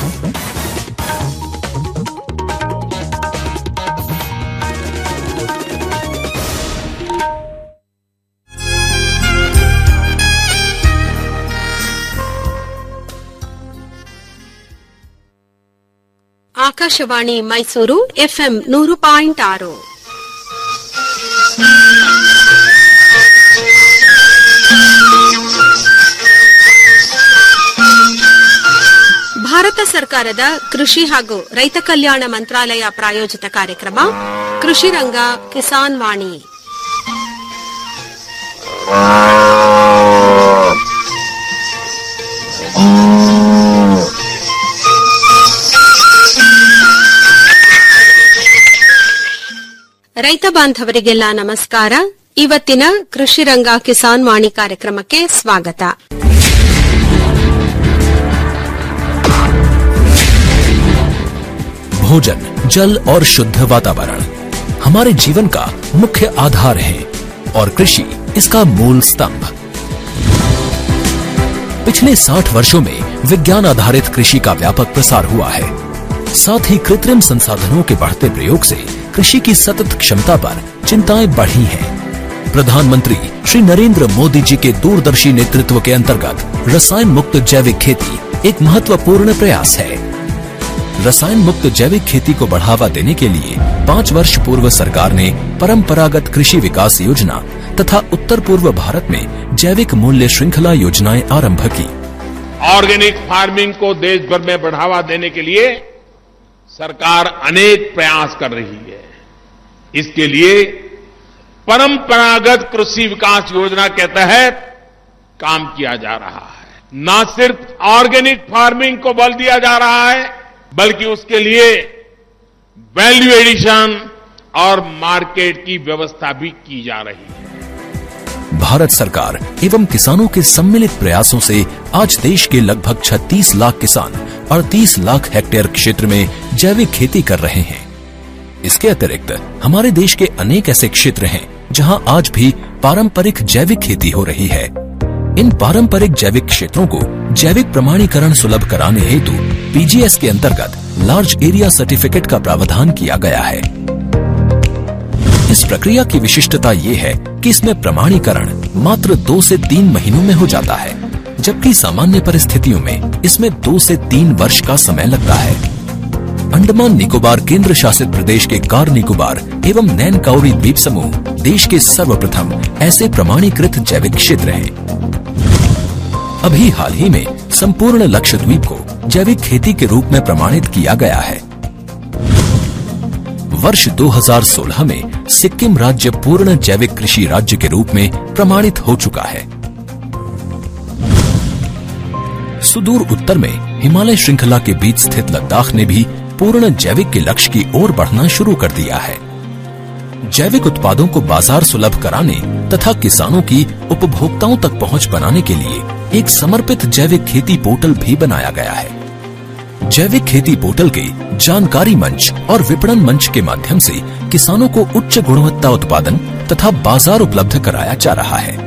Akashvani Mysuru FM ನೂರು point ಆರು ಭಾರತ ಸರ್ಕಾರದ ಕೃಷಿ ಹಾಗೂ ರೈತ ಕಲ್ಯಾಣ ಮಂತ್ರಾಲಯ ಪ್ರಾಯೋಜಿತ ಕಾರ್ಯಕ್ರಮ ಕೃಷಿ ರಂಗ ಕಿಸಾನ್ ವಾಣಿ ರೈತ ಬಾಂಧವರಿಗೆಲ್ಲ ನಮಸ್ಕಾರ ಇವತ್ತಿನ ಕೃಷಿ ರಂಗ ಕಿಸಾನ್ ವಾಣಿ ಕಾರ್ಯಕ್ರಮಕ್ಕೆ ಸ್ವಾಗತ भोजन जल और शुद्ध वातावरण हमारे जीवन का मुख्य आधार है और कृषि इसका मूल स्तंभ पिछले 60 वर्षों में विज्ञान आधारित कृषि का व्यापक प्रसार हुआ है साथ ही कृत्रिम संसाधनों के बढ़ते प्रयोग से कृषि की सतत क्षमता पर चिंताएं बढ़ी हैं। प्रधानमंत्री श्री नरेंद्र मोदी जी के दूरदर्शी नेतृत्व के अंतर्गत रसायन मुक्त जैविक खेती एक महत्वपूर्ण प्रयास है रसायन मुक्त जैविक खेती को बढ़ावा देने के लिए पाँच वर्ष पूर्व सरकार ने परंपरागत कृषि विकास योजना तथा उत्तर पूर्व भारत में जैविक मूल्य श्रृंखला योजनाएं आरंभ की ऑर्गेनिक फार्मिंग को देश भर में बढ़ावा देने के लिए सरकार अनेक प्रयास कर रही है इसके लिए परंपरागत कृषि विकास योजना के तहत काम किया जा रहा है न सिर्फ ऑर्गेनिक फार्मिंग को बल दिया जा रहा है बल्कि उसके लिए वैल्यू एडिशन और मार्केट की व्यवस्था भी की जा रही है भारत सरकार एवं किसानों के सम्मिलित प्रयासों से आज देश के लगभग 36 लाख किसान 38 लाख हेक्टेयर क्षेत्र में जैविक खेती कर रहे हैं इसके अतिरिक्त हमारे देश के अनेक ऐसे क्षेत्र हैं जहां आज भी पारंपरिक जैविक खेती हो रही है इन पारंपरिक जैविक क्षेत्रों को जैविक प्रमाणीकरण सुलभ कराने हेतु पीजीएस के अंतर्गत लार्ज एरिया सर्टिफिकेट का प्रावधान किया गया है इस प्रक्रिया की विशिष्टता ये है कि इसमें प्रमाणीकरण मात्र दो से तीन महीनों में हो जाता है जबकि सामान्य परिस्थितियों में इसमें दो से तीन वर्ष का समय लगता है अंडमान निकोबार केंद्र शासित प्रदेश के कार निकोबार एवं नैन काउरी द्वीप समूह देश के सर्वप्रथम ऐसे प्रमाणीकृत जैविक क्षेत्र हैं अभी हाल ही में संपूर्ण लक्षद्वीप को जैविक खेती के रूप में प्रमाणित किया गया है वर्ष 2016 में सिक्किम राज्य पूर्ण जैविक कृषि राज्य के रूप में प्रमाणित हो चुका है सुदूर उत्तर में हिमालय श्रृंखला के बीच स्थित लद्दाख ने भी पूर्ण जैविक के लक्ष्य की ओर बढ़ना शुरू कर दिया है जैविक उत्पादों को बाजार सुलभ कराने तथा किसानों की उपभोक्ताओं तक पहुंच बनाने के लिए एक समर्पित जैविक खेती पोर्टल भी बनाया गया है जैविक खेती पोर्टल के जानकारी मंच और विपणन मंच के माध्यम से किसानों को उच्च गुणवत्ता उत्पादन तथा बाजार उपलब्ध कराया जा रहा है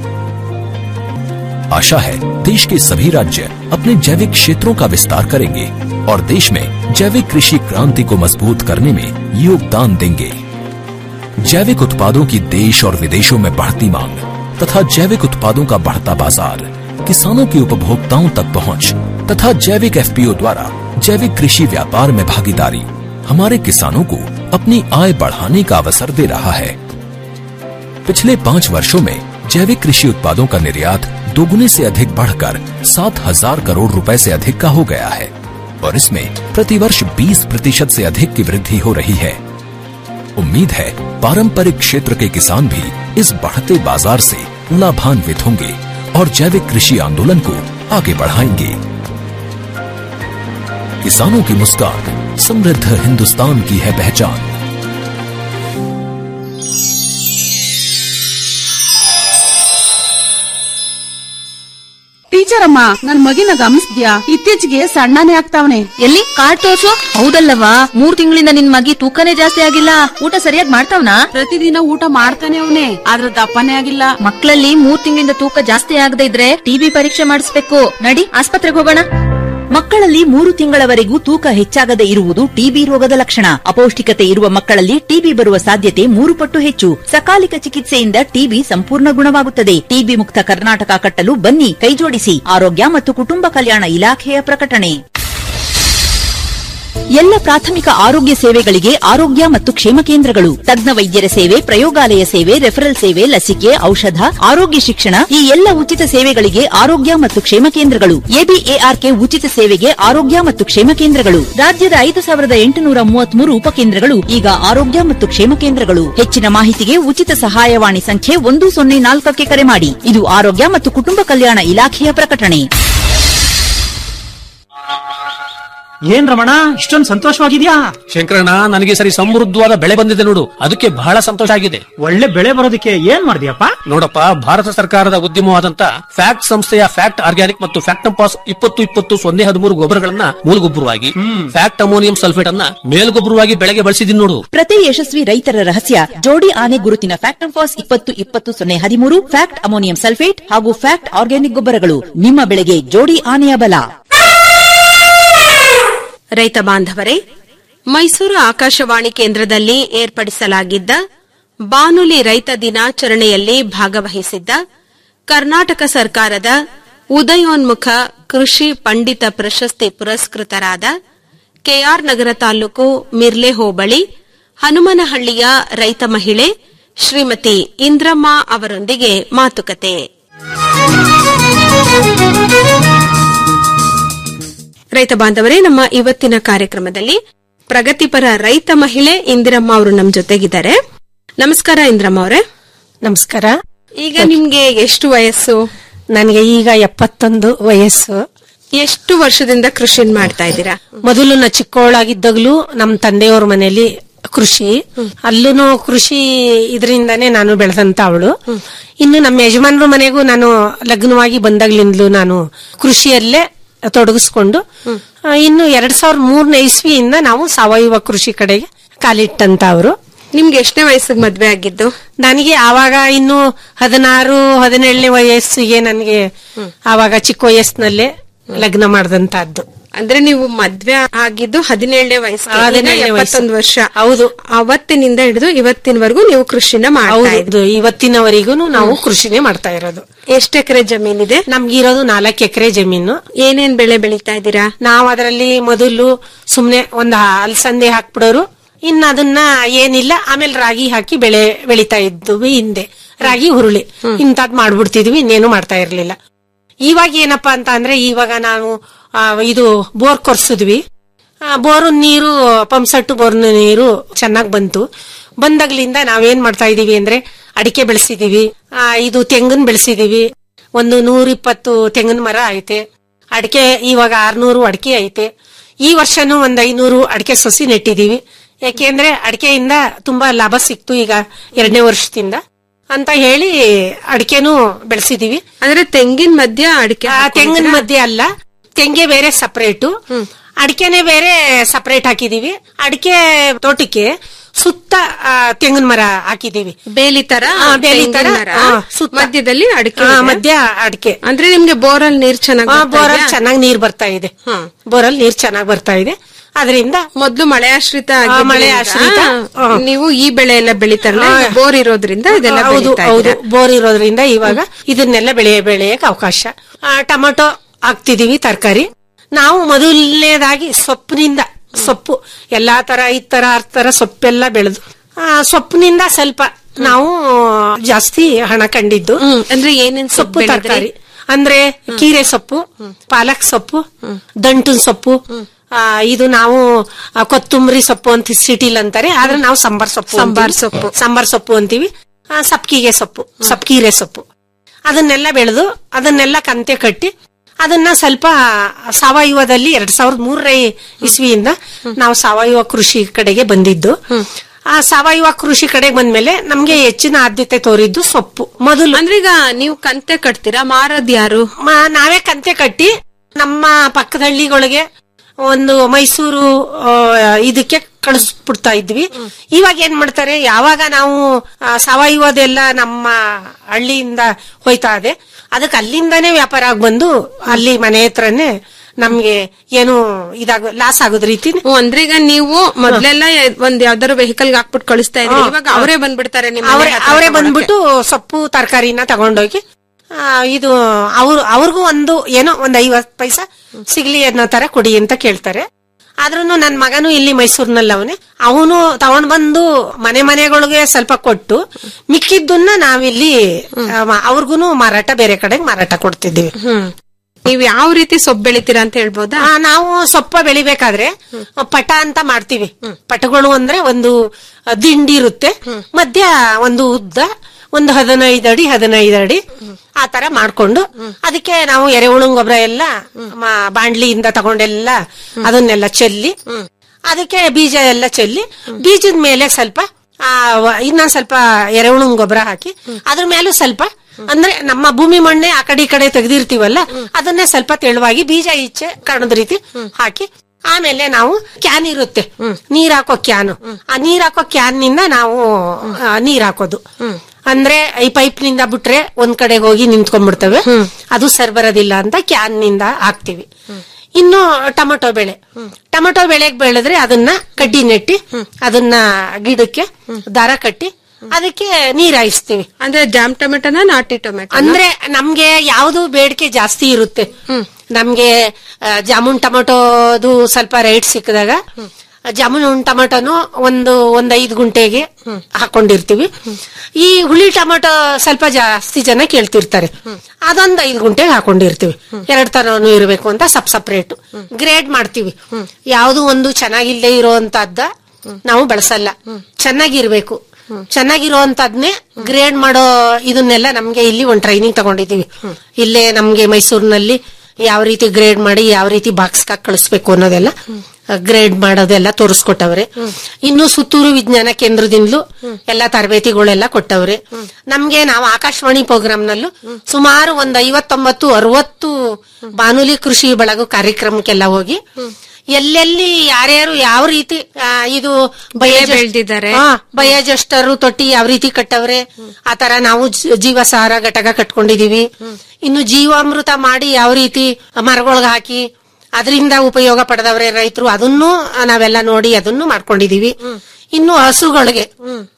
आशा है देश के सभी राज्य अपने जैविक क्षेत्रों का विस्तार करेंगे और देश में जैविक कृषि क्रांति को मजबूत करने में योगदान देंगे जैविक उत्पादों की देश और विदेशों में बढ़ती मांग तथा जैविक उत्पादों का बढ़ता बाजार किसानों की उपभोक्ताओं तक पहुंच तथा जैविक एफपीओ द्वारा जैविक कृषि व्यापार में भागीदारी हमारे किसानों को अपनी आय बढ़ाने का अवसर दे रहा है पिछले पाँच वर्षों में जैविक कृषि उत्पादों का निर्यात दोगुने से अधिक बढ़कर सात हजार करोड़ रुपए से अधिक का हो गया है और इसमें प्रतिवर्ष 20 प्रतिशत से अधिक की वृद्धि हो रही है उम्मीद है पारंपरिक क्षेत्र के किसान भी इस बढ़ते बाजार से लाभान्वित होंगे और जैविक कृषि आंदोलन को आगे बढ़ाएंगे किसानों की मुस्कान समृद्ध हिंदुस्तान की है पहचान ಟೀಚರ್ ಅಮ್ಮ ನನ್ ಮಗಿನ ಗಮನಿಸ್ದ್ಯಾ ಇತ್ತೀಚೆಗೆ ಸಣ್ಣನೇ ಆಗ್ತಾವನೆ ಎಲ್ಲಿ ಕಾರ್ಡ್ ತೋರ್ಸು ಹೌದಲ್ಲವಾ ಮೂರ್ ತಿಂಗಳಿಂದ ನಿನ್ ಮಗಿ ತೂಕನೇ ಜಾಸ್ತಿ ಆಗಿಲ್ಲ ಊಟ ಸರಿಯಾಗಿ ಮಾಡ್ತಾವ್ನಾ ಪ್ರತಿದಿನ ಊಟ ಮಾಡ್ತಾನೆ ಅವನೇ ಆದ್ರ ದಪ್ಪನೇ ಆಗಿಲ್ಲ ಮಕ್ಕಳಲ್ಲಿ ಮೂರ್ ತಿಂಗಳಿಂದ ತೂಕ ಜಾಸ್ತಿ ಆಗದೆ ಇದ್ರೆ ಟಿಬಿ ಪರೀಕ್ಷೆ ಮಾಡಿಸ್ಬೇಕು ನಡಿ ಆಸ್ಪತ್ರೆಗೆ ಹೋಗೋಣ ಮಕ್ಕಳಲ್ಲಿ ಮೂರು ತಿಂಗಳವರೆಗೂ ತೂಕ ಹೆಚ್ಚಾಗದೇ ಇರುವುದು ಟಿಬಿ ರೋಗದ ಲಕ್ಷಣ ಅಪೌಷ್ಟಿಕತೆ ಇರುವ ಮಕ್ಕಳಲ್ಲಿ ಟಿಬಿ ಬರುವ ಸಾಧ್ಯತೆ ಮೂರು ಪಟ್ಟು ಹೆಚ್ಚು ಸಕಾಲಿಕ ಚಿಕಿತ್ಸೆಯಿಂದ ಟಿಬಿ ಸಂಪೂರ್ಣ ಗುಣವಾಗುತ್ತದೆ ಟಿಬಿ ಮುಕ್ತ ಕರ್ನಾಟಕ ಕಟ್ಟಲು ಬನ್ನಿ ಕೈಜೋಡಿಸಿ ಆರೋಗ್ಯ ಮತ್ತು ಕುಟುಂಬ ಕಲ್ಯಾಣ ಇಲಾಖೆಯ ಪ್ರಕಟಣೆ ಎಲ್ಲ ಪ್ರಾಥಮಿಕ ಆರೋಗ್ಯ ಸೇವೆಗಳಿಗೆ ಆರೋಗ್ಯ ಮತ್ತು ಕ್ಷೇಮ ಕೇಂದ್ರಗಳು ತಜ್ಞ ವೈದ್ಯರ ಸೇವೆ ಪ್ರಯೋಗಾಲಯ ಸೇವೆ ರೆಫರಲ್ ಸೇವೆ ಲಸಿಕೆ ಔಷಧ ಆರೋಗ್ಯ ಶಿಕ್ಷಣ ಈ ಎಲ್ಲ ಉಚಿತ ಸೇವೆಗಳಿಗೆ ಆರೋಗ್ಯ ಮತ್ತು ಕ್ಷೇಮ ಕೇಂದ್ರಗಳು ಎಬಿಎಆರ್ಕೆ ಉಚಿತ ಸೇವೆಗೆ ಆರೋಗ್ಯ ಮತ್ತು ಕ್ಷೇಮ ಕೇಂದ್ರಗಳು ರಾಜ್ಯದ ಐದು ಸಾವಿರದ ಎಂಟುನೂರ ಮೂವತ್ಮೂರು ಉಪಕೇಂದ್ರಗಳು ಈಗ ಆರೋಗ್ಯ ಮತ್ತು ಕ್ಷೇಮ ಕೇಂದ್ರಗಳು ಹೆಚ್ಚಿನ ಮಾಹಿತಿಗೆ ಉಚಿತ ಸಹಾಯವಾಣಿ ಸಂಖ್ಯೆ ಒಂದು ಸೊನ್ನೆ ನಾಲ್ಕಕ್ಕೆ ಕರೆ ಮಾಡಿ ಇದು ಆರೋಗ್ಯ ಮತ್ತು ಕುಟುಂಬ ಕಲ್ಯಾಣ ಇಲಾಖೆಯ ಪ್ರಕಟಣೆ ಏನ್ ರಮಣ ಇಷ್ಟೊಂದು ಸಂತೋಷವಾಗಿದ್ಯಾ ಶಂಕರಣ್ಣ ನನಗೆ ಈ ಸರಿ ಸಮೃದ್ಧವಾದ ಬೆಳೆ ಬಂದಿದೆ ನೋಡು ಅದಕ್ಕೆ ಬಹಳ ಸಂತೋಷ ಆಗಿದೆ ಒಳ್ಳೆ ಬೆಳೆ ಬರೋದಕ್ಕೆ ಏನ್ ಮಾಡಿದ್ಯಪ್ಪ ನೋಡಪ್ಪ ಭಾರತ ಸರ್ಕಾರದ ಉದ್ಯಮವಾದಂತ ಫ್ಯಾಕ್ಟ್ ಸಂಸ್ಥೆಯ ಫ್ಯಾಕ್ಟ್ ಆರ್ಗ್ಯಾನಿಕ್ ಮತ್ತು ಫ್ಯಾಕ್ಟ್ ಪಾಸ್ ಇಪ್ಪತ್ತು ಇಪ್ಪತ್ತು ಸೊನ್ನೆ ಹದಿಮೂರು ಗೊಬ್ಬರಗಳನ್ನ ಮೂಲಗೊಬ್ಬರವಾಗಿ ಫ್ಯಾಕ್ಟ್ ಅಮೋನಿಯಂ ಸಲ್ಫೇಟ್ ಅನ್ನ ಮೇಲ್ಗೊಬ್ಬರವಾಗಿ ಬೆಳೆಗೆ ಬಳಸಿದೀನಿ ನೋಡು ಪ್ರತಿ ಯಶಸ್ವಿ ರೈತರ ರಹಸ್ಯ ಜೋಡಿ ಆನೆ ಗುರುತಿನ ಫ್ಯಾಕ್ಟ್ ಫಾಸ್ ಇಪ್ಪತ್ತು ಇಪ್ಪತ್ತು ಸೊನ್ನೆ ಹದಿಮೂರು ಫ್ಯಾಕ್ಟ್ ಅಮೋನಿಯಂ ಸಲ್ಫೇಟ್ ಹಾಗೂ ಫ್ಯಾಕ್ಟ್ ಆರ್ಗ್ಯಾನಿಕ್ ಗೊಬ್ಬರಗಳು ನಿಮ್ಮ ಬೆಳೆಗೆ ಜೋಡಿ ಆನೆಯ ಬಲ ರೈತ ಬಾಂಧವರೇ ಮೈಸೂರು ಆಕಾಶವಾಣಿ ಕೇಂದ್ರದಲ್ಲಿ ಏರ್ಪಡಿಸಲಾಗಿದ್ದ ಬಾನುಲಿ ರೈತ ದಿನಾಚರಣೆಯಲ್ಲಿ ಭಾಗವಹಿಸಿದ್ದ ಕರ್ನಾಟಕ ಸರ್ಕಾರದ ಉದಯೋನ್ಮುಖ ಕೃಷಿ ಪಂಡಿತ ಪ್ರಶಸ್ತಿ ಪುರಸ್ಕೃತರಾದ ಕೆಆರ್ ನಗರ ತಾಲೂಕು ಮಿರ್ಲೆ ಹೋಬಳಿ ಹನುಮನಹಳ್ಳಿಯ ರೈತ ಮಹಿಳೆ ಶ್ರೀಮತಿ ಇಂದ್ರಮ್ಮ ಅವರೊಂದಿಗೆ ಮಾತುಕತೆ ರೈತ ಬಾಂಧವರೇ ನಮ್ಮ ಇವತ್ತಿನ ಕಾರ್ಯಕ್ರಮದಲ್ಲಿ ಪ್ರಗತಿಪರ ರೈತ ಮಹಿಳೆ ಇಂದಿರಮ್ಮ ಅವರು ನಮ್ ಜೊತೆಗಿದ್ದಾರೆ ನಮಸ್ಕಾರ ಇಂದಿರಮ್ಮ ಅವರೇ ನಮಸ್ಕಾರ ಈಗ ನಿಮ್ಗೆ ಎಷ್ಟು ವಯಸ್ಸು ನನಗೆ ಈಗ ಎಪ್ಪತ್ತೊಂದು ವಯಸ್ಸು ಎಷ್ಟು ವರ್ಷದಿಂದ ಕೃಷಿ ಮಾಡ್ತಾ ಇದ್ದೀರಾ ಮೊದಲು ನಾ ಚಿಕ್ಕವಳಾಗಿದ್ದಾಗಲೂ ನಮ್ಮ ತಂದೆಯವ್ರ ಮನೆಯಲ್ಲಿ ಕೃಷಿ ಅಲ್ಲೂ ಕೃಷಿ ಇದರಿಂದಾನೇ ನಾನು ಬೆಳೆದಂತ ಅವಳು ಇನ್ನು ನಮ್ಮ ಯಜಮಾನ್ರ ಮನೆಗೂ ನಾನು ಲಗ್ನವಾಗಿ ಬಂದಾಗ್ಲಿಂದಲೂ ನಾನು ಕೃಷಿಯಲ್ಲೇ ತೊಡಗಿಸ್ಕೊಂಡು ಆ, ಇನ್ನು ಎರಡ್ ಸಾವಿರದ ಮೂರನೇ ಇಸ್ವಿಯಿಂದ ನಾವು ಸಾವಯವ ಕೃಷಿ ಕಡೆಗೆ ಕಾಲಿಟ್ಟಂತ ಅವರು ನಿಮ್ಗೆ ಎಷ್ಟನೇ ವಯಸ್ಸಿಗೆ ಮದ್ವೆ ಆಗಿದ್ದು ನನಗೆ ಆವಾಗ ಇನ್ನು ಹದಿನಾರು ಹದಿನೇಳನೇ ವಯಸ್ಸಿಗೆ ನನಗೆ ಆವಾಗ ಚಿಕ್ಕ ವಯಸ್ಸಿನಲ್ಲೇ ಲಗ್ನ ಮಾಡಿದಂತಹದ್ದು ಅಂದ್ರೆ ನೀವು ಮದ್ವೆ ಆಗಿದ್ದು ಹದಿನೇಳನೇ ವಯಸ್ಸು ಹದಿನೇಳನೇ ವಯಸ್ಸು. ಎಪ್ಪತ್ತೊಂದು ವರ್ಷ ಹೌದು. ಅವತ್ತಿನಿಂದ ಹಿಡಿದು ಇವತ್ತಿನವರೆಗೂ ನೀವು ಕೃಷಿನ ಮಾಡ್ತಾ ಇದ್ರಿ ಹೌದು ಇವತ್ತಿನವರೆಗೂ ನಾವು ಕೃಷಿನೇ ಮಾಡ್ತಾ ಇರೋದು ಎಷ್ಟು ಎಕರೆ ಜಮೀನಿದೆ ನಮ್ಗಿರೋದು ನಾಲ್ಕು ಎಕರೆ ಜಮೀನು ಏನೇನ್ ಬೆಳೆ ಬೆಳೀತಾ ಇದ್ದೀರಾ ನಾವ್ ಅದರಲ್ಲಿ ಮೊದಲು ಸುಮ್ನೆ ಒಂದ್ ಅಲಸಂದೆ ಹಾಕ್ಬಿಡೋರು ಇನ್ನ ಅದನ್ನ ಏನಿಲ್ಲ ಆಮೇಲೆ ರಾಗಿ ಹಾಕಿ ಬೆಳೆ ಬೆಳಿತಾ ಇದ್ವಿ ಹಿಂದೆ ರಾಗಿ ಹುರುಳಿ ಇಂಥದ್ ಮಾಡ್ಬಿಡ್ತಿದ್ವಿ ಇನ್ನೇನು ಮಾಡ್ತಾ ಇರ್ಲಿಲ್ಲ ಇವಾಗ ಏನಪ್ಪಾ ಅಂತ ಅಂದ್ರೆ ಇವಾಗ ನಾವು ಆ, ಇದು ಬೋರ್ ಕೊರ್ಸಿದ್ವಿ ಆ, ಬೋರು ನೀರು ಪಂಪ್ಸೆಟ್ ಬೋರ್ ನೀರು ಚೆನ್ನಾಗ್ ಬಂತು ಬಂದಾಗ್ಲಿಂದ ನಾವೇನ್ ಮಾಡ್ತಾ ಇದೀವಿ ಅಂದ್ರೆ ಅಡಿಕೆ ಬೆಳೆಸಿದೀವಿ ಆ, ಇದು ತೆಂಗನ್ ಬೆಳೆಸಿದೀವಿ ಒಂದು ನೂರ ಇಪ್ಪತ್ತು ತೆಂಗಿನ ಮರ ಐತೆ ಅಡಿಕೆ ಇವಾಗ ಆರ್ನೂರು ಅಡಿಕೆ ಐತೆ ಈ ವರ್ಷನೂ ಒಂದ್ ಐನೂರು ಅಡಿಕೆ ಸಸಿ ನೆಟ್ಟಿದೀವಿ ಯಾಕೆಂದ್ರೆ ಅಡಿಕೆಯಿಂದ ತುಂಬಾ ಲಾಭ ಸಿಕ್ತು ಈಗ ಎರಡನೇ ವರ್ಷದಿಂದ ಅಂತ ಹೇಳಿ ಅಡಿಕೆನೂ ಬೆಳೆಸಿದೀವಿ ಅಂದ್ರೆ ತೆಂಗಿನ ಮಧ್ಯ ಅಡಿಕೆ ಆ, ತೆಂಗಿನ ಮಧ್ಯೆ ಅಲ್ಲ ತೆಂಗೆ ಬೇರೆ ಸಪರೇಟು ಅಡಿಕೆನೆ ಬೇರೆ ಸಪರೇಟ್ ಹಾಕಿದೀವಿ ಅಡಿಕೆ ತೋಟಕ್ಕೆ ಸುತ್ತ ಆ, ತೆಂಗಿನ ಮರ ಹಾಕಿದೀವಿ ಬೇಲಿ ತರ ಆ, ಬೇಲಿ ತೆಂಗಿನ ತರ, ಮರ, ಆ, ಸುತ್ತ. ಮಧ್ಯದಲ್ಲಿ ಅಡಿಕೆ ಆ, ಇದೆ. ಮಧ್ಯ ಅಡಿಕೆ ಅಂದ್ರೆ ನಿಮ್ಗೆ ಬೋರಲ್ಲಿ ನೀರ್ ಚೆನ್ನಾಗಿ ಬೋರಲ್ಲಿ ಚೆನ್ನಾಗಿ ನೀರ್ ಬರ್ತಾ ಇದೆ ಹಾ. ಬೋರಲ್ಲಿ ನೀರ್ ಚೆನ್ನಾಗಿ ಬರ್ತಾ ಇದೆ ಅದರಿಂದ ಮೊದ್ಲು ಮಳೆ ಆಶ್ರಿತ ಆ, ಆಗಿದ್ರಿಂದ ಮಳೆ ಆಶ್ರಿತ, ಆ. ನೀವು ಈ ಬೆಳೆ ಎಲ್ಲ ಬೆಳಿತಾರಲ್ಲ ಈಗ ಬೋರ್ ಇರೋದ್ರಿಂದ ಇದೆಲ್ಲ ಹೌದು ಬೆಳೀತಾ ಹೌದು ಇದ್ದೀರಾ. ಬೋರ್ ಇರೋದ್ರಿಂದ ಇವಾಗ ಇದನ್ನೆಲ್ಲ ಬೆಳೆ ಬೆಳೆಯಕ್ ಅವಕಾಶ ಆ, ಟೊಮೊಟೊ ಹಾಕ್ತಿದೀವಿ ತರಕಾರಿ ನಾವು ಮೊದಲನೇದಾಗಿ ಸೊಪ್ಪಿನಿಂದ ಸೊಪ್ಪು ಎಲ್ಲಾ ತರ ಈ ತರ ಆ ತರ ಸೊಪ್ಪೆಲ್ಲ ಬೆಳೆದು ಆ, ಸೊಪ್ಪಿನಿಂದ ಸ್ವಲ್ಪ ನಾವು ಜಾಸ್ತಿ ಹಣ ಕಂಡಿದ್ದು ಹ್ಮ್. ಅಂದ್ರೆ ಏನೇನ್ ಸೊಪ್ಪು ಸೊಪ್ಪು ಬೆಳೆದ್ರಿ? ತರಕಾರಿ ಅಂದ್ರೆ ಕೀರೆ ಸೊಪ್ಪು ಪಾಲಕ್ ಸೊಪ್ಪು ದಂಟಿನ ಸೊಪ್ಪು ಆ, ಇದು ನಾವು ಆ, ಕೊತ್ತಂಬರಿ ಸೊಪ್ಪು ಅಂತ ಸಿಟಿಲ್ ಅಂತಾರೆ ಆದ್ರೆ ನಾವು ಸಂಬಾರ್ ಸೊಪ್ಪು ಸಂಬಾರ್ ಅಂತೀವಿ. ಸೊಪ್ಪು. ಸಂಬಾರ್ ಸೊಪ್ಪು ಅಂತೀವಿ ಆ, ಸಬ್ಕಿಗೆ ಸೊಪ್ಪು ಸಬ್ಕೀರೆ ಸೊಪ್ಪು ಅದನ್ನೆಲ್ಲ ಬೆಳೆದು ಅದನ್ನೆಲ್ಲ ಕಂತೆ ಕಟ್ಟಿ ಅದನ್ನ ಸ್ವಲ್ಪ ಸಾವಯವದಲ್ಲಿ ಎರಡ್ ಸಾವಿರದ ಮೂರನೇ ಇಸ್ವಿಯಿಂದ ನಾವು ಸಾವಯವ ಕೃಷಿ ಕಡೆಗೆ ಬಂದಿದ್ದು ಆ ಸಾವಯವ ಕೃಷಿ ಕಡೆಗೆ ಬಂದ್ಮೇಲೆ ನಮ್ಗೆ ಹೆಚ್ಚಿನ ಆದ್ಯತೆ ತೋರಿದ್ದು ಸೊಪ್ಪು ಮೊದಲು ಅಂದ್ರೆ ಈಗ ನೀವು ಕಂತೆ ಕಟ್ತೀರಾ ಮಾರದ್ ಯಾರು ಮ- ನಾವೇ ಕಂತೆ ಕಟ್ಟಿ ನಮ್ಮ ಪಕ್ಕದ ಹಳ್ಳಿಗಳಿಗೆ ಒಂದು ಮೈಸೂರು ಆ, ಇದಕ್ಕೆ ಕಳಿಸ್ಬಿಡ್ತಾ ಇದ್ವಿ ಇವಾಗ ಏನ್ ಮಾಡ್ತಾರೆ ಯಾವಾಗ ನಾವು ಆ, ಸಾವಯವದೆಲ್ಲ ನಮ್ಮ ಹಳ್ಳಿಯಿಂದ ಹೋಯ್ತಾ ಇದೆ ಅದಕ್ಕೆ ಅಲ್ಲಿಂದಾನೇ ವ್ಯಾಪಾರ ಆಗಿ ಬಂದು ಅಲ್ಲಿ ಮನೆ ಹತ್ರನೇ ನಮ್ಗೆ ಏನು ಇದಾಗ ಲಾಸ್ ಆಗೋದ್ ರೀತಿ ಓ, ಅಂದ್ರೆ ಈಗ ನೀವು ಮೊದ್ಲೆಲ್ಲ ಒಂದ್ ಯಾವ್ದಾರು ವೆಹಿಕಲ್ ಹಾಕ್ಬಿಟ್ಟು ಕಳಿಸ್ತಾ ಇದ್ರಿ ಹಾ, ಇವಾಗ ಹಾ. ಅವರೇ ಬಂದ್ಬಿಡ್ತಾರೆ ನಿಮ್ಮ ಅವರೇ ಮನೆ ಹತ್ರ ಅವರೇ ತಗೊಳಕ್ಕೆ. ಬಂದ್ಬಿಟ್ಟು ಸೊಪ್ಪು ತರಕಾರಿನ ತಗೊಂಡೋಗಿ ಆ, ಇದು ಅವ್ರು ಅವ್ರಿಗೂ ಒಂದು ಏನೋ ಒಂದ್ ಐವತ್ ಪೈಸಾ ಸಿಗ್ಲಿ ಅನ್ನೋ ತರ ಕೊಡಿ ಅಂತ ಕೇಳ್ತಾರೆ ಆದ್ರೂ ನನ್ ಮಗನು ಇಲ್ಲಿ ಮೈಸೂರಿನಲ್ಲಿ ಅವನೇ ಅವನು ತಗೊಂಡ್ ಬಂದು ಮನೆ ಮನೆಗಳಿಗೆ ಸ್ವಲ್ಪ ಕೊಟ್ಟು ಮಿಕ್ಕಿದ್ದನ್ನ ನಾವಿಲ್ಲಿ ಅವ್ರಿಗೂ ಮಾರಾಟ ಬೇರೆ ಕಡೆಗೆ ಮಾರಾಟ ಕೊಡ್ತಿದ್ದೀವಿ ಹ್ಮ್ ನೀವ್ ಯಾವ ರೀತಿ ಸೊಪ್ಪು ಬೆಳಿತೀರಾ ಅಂತ ಹೇಳ್ಬೋದಾ ಆ, ನಾವು ಸೊಪ್ಪ ಬೆಳಿಬೇಕಾದ್ರೆ ಪಟ ಅಂತ ಮಾಡ್ತೀವಿ ಪಟಗಳು ಅಂದ್ರೆ ಒಂದು ದಿಂಡಿ ಇರುತ್ತೆ ಮಧ್ಯ ಒಂದು ಉದ್ದ ಒಂದು ಹದಿನೈದು ಅಡಿ ಹದಿನೈದು ಅಡಿ ಆ ತರ ಮಾಡ್ಕೊಂಡು ಅದಕ್ಕೆ ನಾವು ಎರೆಹುಳು ಗೊಬ್ಬರ ಎಲ್ಲ ಮ- ಬಾಂಡ್ಲಿಯಿಂದ ತಗೊಂಡೆಲ್ಲ ಅದನ್ನೆಲ್ಲ ಚೆಲ್ಲಿ ಅದಕ್ಕೆ ಬೀಜ ಎಲ್ಲ ಚೆಲ್ಲಿ ಬೀಜದ ಮೇಲೆ ಸ್ವಲ್ಪ ಆ, ವ- ಇನ್ನೊಂದ್ ಸ್ವಲ್ಪ ಎರೆಹುಳು ಗೊಬ್ಬರ ಹಾಕಿ ಅದ್ರ ಮೇಲೂ ಸ್ವಲ್ಪ ಅಂದ್ರೆ ನಮ್ಮ ಭೂಮಿ ಮಣ್ಣೆ ಆ ಕಡೆ ಈ ಕಡೆ ತೆಗ್ದಿರ್ತೀವಲ್ಲ ಅದನ್ನೇ ಸ್ವಲ್ಪ ತೆಳುವಾಗಿ ಬೀಜ ಈಚೆ ಕಾಣದ ರೀತಿ ಹಾಕಿ ಆಮೇಲೆ ನಾವು ಕ್ಯಾನ್ ಇರುತ್ತೆ ನೀರ್ ಹಾಕೋ ಕ್ಯಾನ್ ಆ ನೀರ್ ಹಾಕೋ ಕ್ಯಾನ್ ನಿಂದ ನಾವು ಆ, ನೀರ್ ಹಾಕೋದು ಅಂದ್ರೆ ಈ ಪೈಪ್ ನಿಂದ ಬಿಟ್ರೆ ಒಂದ್ ಕಡೆಗೆ ಹೋಗಿ ನಿಂತ್ಕೊಂಡ್ಬಿಡ್ತವೆ ಅದು ಸರ್ ಬರೋದಿಲ್ಲ ಅಂತ ಕ್ಯಾನ್ ನಿಂದ ಹಾಕ್ತಿವಿ ಇನ್ನು ಟೊಮೊಟೊ ಬೆಳೆ ಟೊಮೊಟೊ ಬೆಳೆಗೆ ಬೆಳೆದ್ರೆ ಅದನ್ನ ಕಡ್ಡಿ ನೆಟ್ಟಿ ಅದನ್ನ ಗಿಡಕ್ಕೆ ದಾರ ಕಟ್ಟಿ ಅದಕ್ಕೆ ನೀರ್ ಹಾಯಿಸ್ತೀವಿ ಅಂದ್ರೆ ಜಾಮ್ ಟೊಮೆಟೊನ ನಾಟಿ ಟೊಮೆಟೊ ಅಂದ್ರೆ ನಮ್ಗೆ ಯಾವ್ದು ಬೇಡಿಕೆ ಜಾಸ್ತಿ ಇರುತ್ತೆ ನಮ್ಗೆ ಆ, ಜಾಮೂನ್ ಟೊಮೊಟೊದು ಸ್ವಲ್ಪ ರೇಟ್ ಸಿಕ್ಕಿದಾಗ ಜಾಮೂನ್ ಟೊಮೊಟೊನು ಒಂದು ಒಂದ್ ಐದ್ ಗುಂಟೆಗೆ ಹಾಕೊಂಡಿರ್ತೀವಿ ಈ ಹುಳಿ ಟೊಮೊಟೊ ಸ್ವಲ್ಪ ಜಾಸ್ತಿ ಜನ ಕೇಳ್ತಿರ್ತಾರೆ ಅದೊಂದ್ ಐದ್ ಗುಂಟೆಗೆ ಹಾಕೊಂಡಿರ್ತೀವಿ ಎರಡ್ ತರನು ಇರಬೇಕು ಅಂತ ಸಪ್ ಸಪ್ರೇಟ್ ಗ್ರೇಡ್ ಮಾಡ್ತೀವಿ ಯಾವ್ದು ಒಂದು ಚೆನ್ನಾಗಿಲ್ಲದೆ ಇರೋಂತದ್ದ ನಾವು ಬಳಸಲ್ಲ ಚೆನ್ನಾಗಿರ್ಬೇಕು ಚೆನ್ನಾಗಿರುವಂತದ್ನೇ ಗ್ರೇಡ್ ಮಾಡೋ ಇದನ್ನೆಲ್ಲ ನಮ್ಗೆ ಇಲ್ಲಿ ಒಂದ್ ಟ್ರೈನಿಂಗ್ ತಗೊಂಡಿದೀವಿ ಇಲ್ಲೇ ನಮ್ಗೆ ಮೈಸೂರಿನಲ್ಲಿ ಯಾವ ರೀತಿ ಗ್ರೇಡ್ ಮಾಡಿ ಯಾವ ರೀತಿ ಬಾಕ್ಸ್ ಕಳಿಸ್ಬೇಕು ಅನ್ನೋದೆಲ್ಲ ಗ್ರೇಡ್ ಮಾಡೋದೆಲ್ಲ ತೋರಿಸ್ಕೊಟ್ಟವ್ರೆ ಇನ್ನು ಸುತ್ತೂರು ವಿಜ್ಞಾನ ಕೇಂದ್ರದಿಂದಲೂ ಎಲ್ಲ ತರಬೇತಿಗಳೆಲ್ಲ ಕೊಟ್ಟವ್ರೆ ನಮ್ಗೆ ನಾವು ಆಕಾಶವಾಣಿ ಪ್ರೋಗ್ರಾಮ್ನಲ್ಲೂ ಸುಮಾರು ಒಂದ್ ಐವತ್ತೊಂಬತ್ತು ಅರವತ್ತು ಬಾನುಲಿ ಕೃಷಿ ಬೆಳಗು ಕಾರ್ಯಕ್ರಮಕ್ಕೆಲ್ಲ ಹೋಗಿ ಎಲ್ಲೆಲ್ಲಿ ಯಾರ್ಯಾರು ಯಾವ ರೀತಿ ಆ, ಇದು ಬಯೋಜ- ಬೆಳ್ದಿದ್ದಾರೆ. ಹಾ, ಬಯೋಜೆಸ್ಟರು ತೊಟ್ಟಿ ಯಾವ ರೀತಿ ಕಟ್ಟವ್ರೆ ಆತರ ನಾವು ಜ- ಜೀವಸಾರ ಘಟಕ ಕಟ್ಕೊಂಡಿದೀವಿ ಇನ್ನು ಜೀವಾಮೃತ ಮಾಡಿ ಯಾವ ರೀತಿ ಮರಗೊಳಗ ಹಾಕಿ ಅದರಿಂದ ಉಪಯೋಗ ಪಡೆದವ್ರೆ ರೈತರು ಅದನ್ನು ನಾವೆಲ್ಲ ನೋಡಿ ಅದನ್ನು ಮಾಡ್ಕೊಂಡಿದೀವಿ ಇನ್ನು ಹಸುಗಳಿಗೆ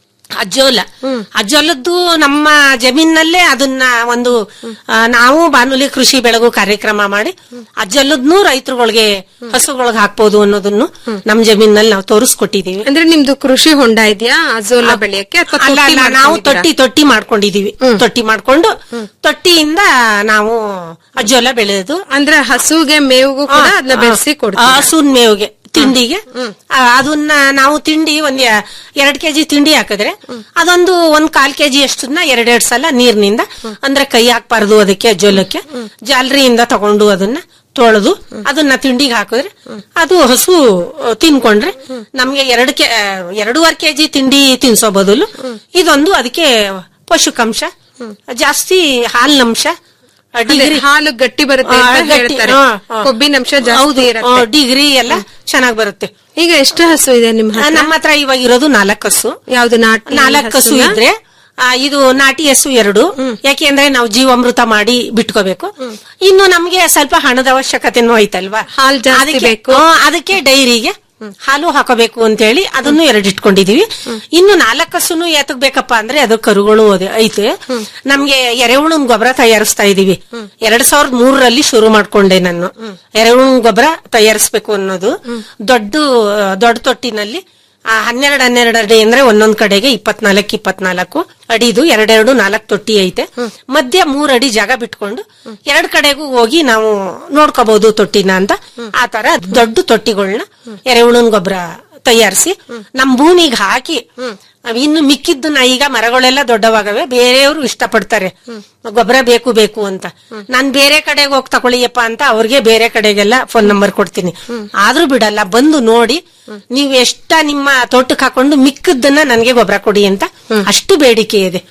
ಅಜ್ಜೋಲ ಅಜ್ಜೋಲದ್ದು ನಮ್ಮ ಜಮೀನಲ್ಲೇ ಅದನ್ನ ಒಂದು ಆ, ನಾವು ಬಾನುಲಿ ಕೃಷಿ ಬೆಳಗು ಕಾರ್ಯಕ್ರಮ ಮಾಡಿ ಅಜ್ಜೋಲದ್ನು ರೈತರುಗಳಿಗೆ ಹಸುಗಳಿಗೆ ಹಾಕ್ಬೋದು ಅನ್ನೋದನ್ನು ನಮ್ ಜಮೀನಲ್ಲಿ ನಾವು ತೋರಿಸ್ಕೊಟ್ಟಿದೀವಿ ಅಂದ್ರೆ ನಿಮ್ದು ಕೃಷಿ ಹೊಂಡ ಇದೆಯಾ ಅಜೋಲಾ ಬೆಳೆಯಕ್ಕೆ ಅಥವಾ ಅಲ್ಲ ತೊಟ್ಟಿ ಅಲ್ಲ ನಾವು ಮಾಡ್ಕೊಂಡಿದ್ದೀರಾ? ತೊಟ್ಟಿ ತೊಟ್ಟಿ ಮಾಡ್ಕೊಂಡಿದೀವಿ ತೊಟ್ಟಿ ಮಾಡ್ಕೊಂಡು ತೊಟ್ಟಿಯಿಂದ ನಾವು ಅಜ್ಜೋಲ ಬೆಳೆದು ಅಂದ್ರೆ ಹಸುಗೆ ಮೇವಿಗೂ ಕೂಡ ಅದನ್ನ ಬೆಳೆಸಿ ಕೊಡ್ತೀರಾ ಹಸುನ್ ಮೇವಿಗೆ ತಿಂಡಿಗೆ ಆ, ಅದನ್ನ ನಾವು ತಿಂಡಿ ಒಂದ್ ಯ- ಎರಡ್ ಕೆಜಿ ತಿಂಡಿ ಹಾಕಿದ್ರೆ ಅದೊಂದು ಒಂದ್ ಕಾಲ್ ಕೆಜಿ ಅಷ್ಟನ್ನ ಎರಡೆರಡ್ ಸಲ ನೀರ್ನಿಂದ ಅಂದ್ರೆ ಕೈ ಹಾಕ್ಬಾರ್ದು ಅದಕ್ಕೆ ಜೋಲಕ್ಕೆ ಜಾಲರಿಯಿಂದ ತಗೊಂಡು ಅದನ್ನ ತೊಳೆದು ಅದನ್ನ ತಿಂಡಿಗೆ ಹಾಕಿದ್ರೆ ಅದು ಹಸು ಆ, ತಿನ್ಕೊಂಡ್ರೆ ನಮ್ಗೆ ಎರಡು ಕೆ ಆ, ಎರಡೂವರೆ ಕೆಜಿ ತಿಂಡಿ ತಿನ್ಸೋ ಬದಲು ಇದೊಂದು ಅದಕ್ಕೆ ಪೋಷಕಾಂಶ ಜಾಸ್ತಿ ಹಾಲಿನಂಶ ಅದೇ ಡಿಗ್ರಿ ಹಾಲು ಗಟ್ಟಿ ಬರುತ್ತೆ ಆ, ಅಂತ ಗಟ್ಟಿ, ಹೇಳ್ತಾರೆ ಹಾ, ಹಾ. ಕೊಬ್ಬಿನಂಶ ಜಾಸ್ತಿ ಹೌದು ಇರುತ್ತೆ ಡಿಗ್ರಿ ಎಲ್ಲ ಚೆನ್ನಾಗ್ ಬರುತ್ತೆ ಈಗ ಎಷ್ಟು ಹಸು ಇದೆ ನಿಮ್ಮ ಆ, ಹತ್ರ ನಮ್ಮ ಹತ್ರ ಇವಾಗ ಇರೋದು ನಾಲ್ಕು ಹಸು ಯಾವ್ದು ನಾಟಿ ನಾಲ್ಕು ಹಸು ಹಸುನಾ? ಇದ್ರೆ ಆ, ಇದು ನಾಟಿ ಹಸು ಎರಡು ಯಾಕೆಂದ್ರೆ ನಾವು ಜೀವಾಮೃತ ಮಾಡಿ ಬಿಟ್ಕೋಬೇಕು ಇನ್ನು ನಮ್ಗೆ ಸ್ವಲ್ಪ ಹಣದ ಅವಶ್ಯಕತೆನೂ ಐತಲ್ವಾ ಹಾಲ್ ಜಾಸ್ತಿ ಅದಕ್ಕೆ- ಬೇಕು. ಹಾ, ಅದಕ್ಕೆ ಡೈರಿಗೆ ಹಾಲು ಹಾಕೋಬೇಕು ಅಂತ ಹೇಳಿ ಅದನ್ನು ಎರಡು ಇಟ್ಕೊಂಡಿದೀವಿ ಇನ್ನು ನಾಲ್ಕು ಹಸುನು ಏತಕ್ ಬೇಕಪ್ಪ ಅಂದ್ರೆ ಅದು ಕರುಗಳು ಅದೇ ಐತೆ ನಮ್ಗೆ ಎರೆಹುಳು ಗೊಬ್ಬರ ತಯಾರಿಸ್ತಾ ಇದೀವಿ ಎರಡ್ ಸಾವಿರದ ಮೂರರಲ್ಲಿ ಶುರು ಮಾಡ್ಕೊಂಡೆ ನಾನು ಎರೆಹುಳು ಗೊಬ್ಬರ ತಯಾರಿಸ್ಬೇಕು ಅನ್ನೋದು ದೊಡ್ಡ ದೊಡ್ಡ ತೊಟ್ಟಿನಲ್ಲಿ ಆ, ಹನ್ನೆರಡು ಹನ್ನೆರಡು ಅಡಿ ಅಂದ್ರೆ ಒಂದೊಂದ್ ಕಡೆಗೆ ಇಪ್ಪತ್ನಾಲ್ಕು ಇಪ್ಪತ್ನಾಲ್ಕು ಅಡಿದು ಎರಡೆರಡು ನಾಲ್ಕು ತೊಟ್ಟಿ ಐತೆ ಮಧ್ಯ ಮೂರ್ ಅಡಿ ಜಾಗ ಬಿಟ್ಕೊಂಡು ಎರಡ್ ಕಡೆಗೂ ಹೋಗಿ ನಾವು ನೋಡ್ಕೋಬಹುದು ತೊಟ್ಟಿನ ಅಂತ ಆ ತರ ದೊಡ್ಡ ತೊಟ್ಟಿಗಳನ್ನ ಎರೆಹುಳನ್ ಗೊಬ್ಬರ ತಯಾರಿಸಿ ನಮ್ ಭೂಮಿಗೆ ಹಾಕಿ ಅವ್ ಇನ್ನು ಮಿಕ್ಕಿದ್ದನ್ನ ಈಗ ಮರಗಳೆಲ್ಲ ದೊಡ್ಡವಾಗವೆ ಬೇರೆಯವರು ಇಷ್ಟಪಡ್ತಾರೆ ಗೊಬ್ಬರ ಬೇಕು ಬೇಕು ಅಂತ ನಾನ್ ಬೇರೆ ಕಡೆಗೆ ಹೋಗಿ ತಗೊಳ್ಳಿಯಪ್ಪ ಅಂತ ಅವ್ರಿಗೆ ಬೇರೆ ಕಡೆಗೆಲ್ಲ ಫೋನ್ ನಂಬರ್ ಕೊಡ್ತೀನಿ ಆದ್ರೂ ಬಿಡಲ್ಲ ಬಂದು ನೋಡಿ ನೀವ್ ಎಷ್ಟ ನಿಮ್ಮ ತೋಟಕ್ಕೆ ಹಾಕೊಂಡು ಮಿಕ್ಕದ್ದನ್ನ ನನ್ಗೆ ಗೊಬ್ಬರ ಕೊಡಿ ಅಂತ ಅಷ್ಟು ಬೇಡಿಕೆ ಇದೆ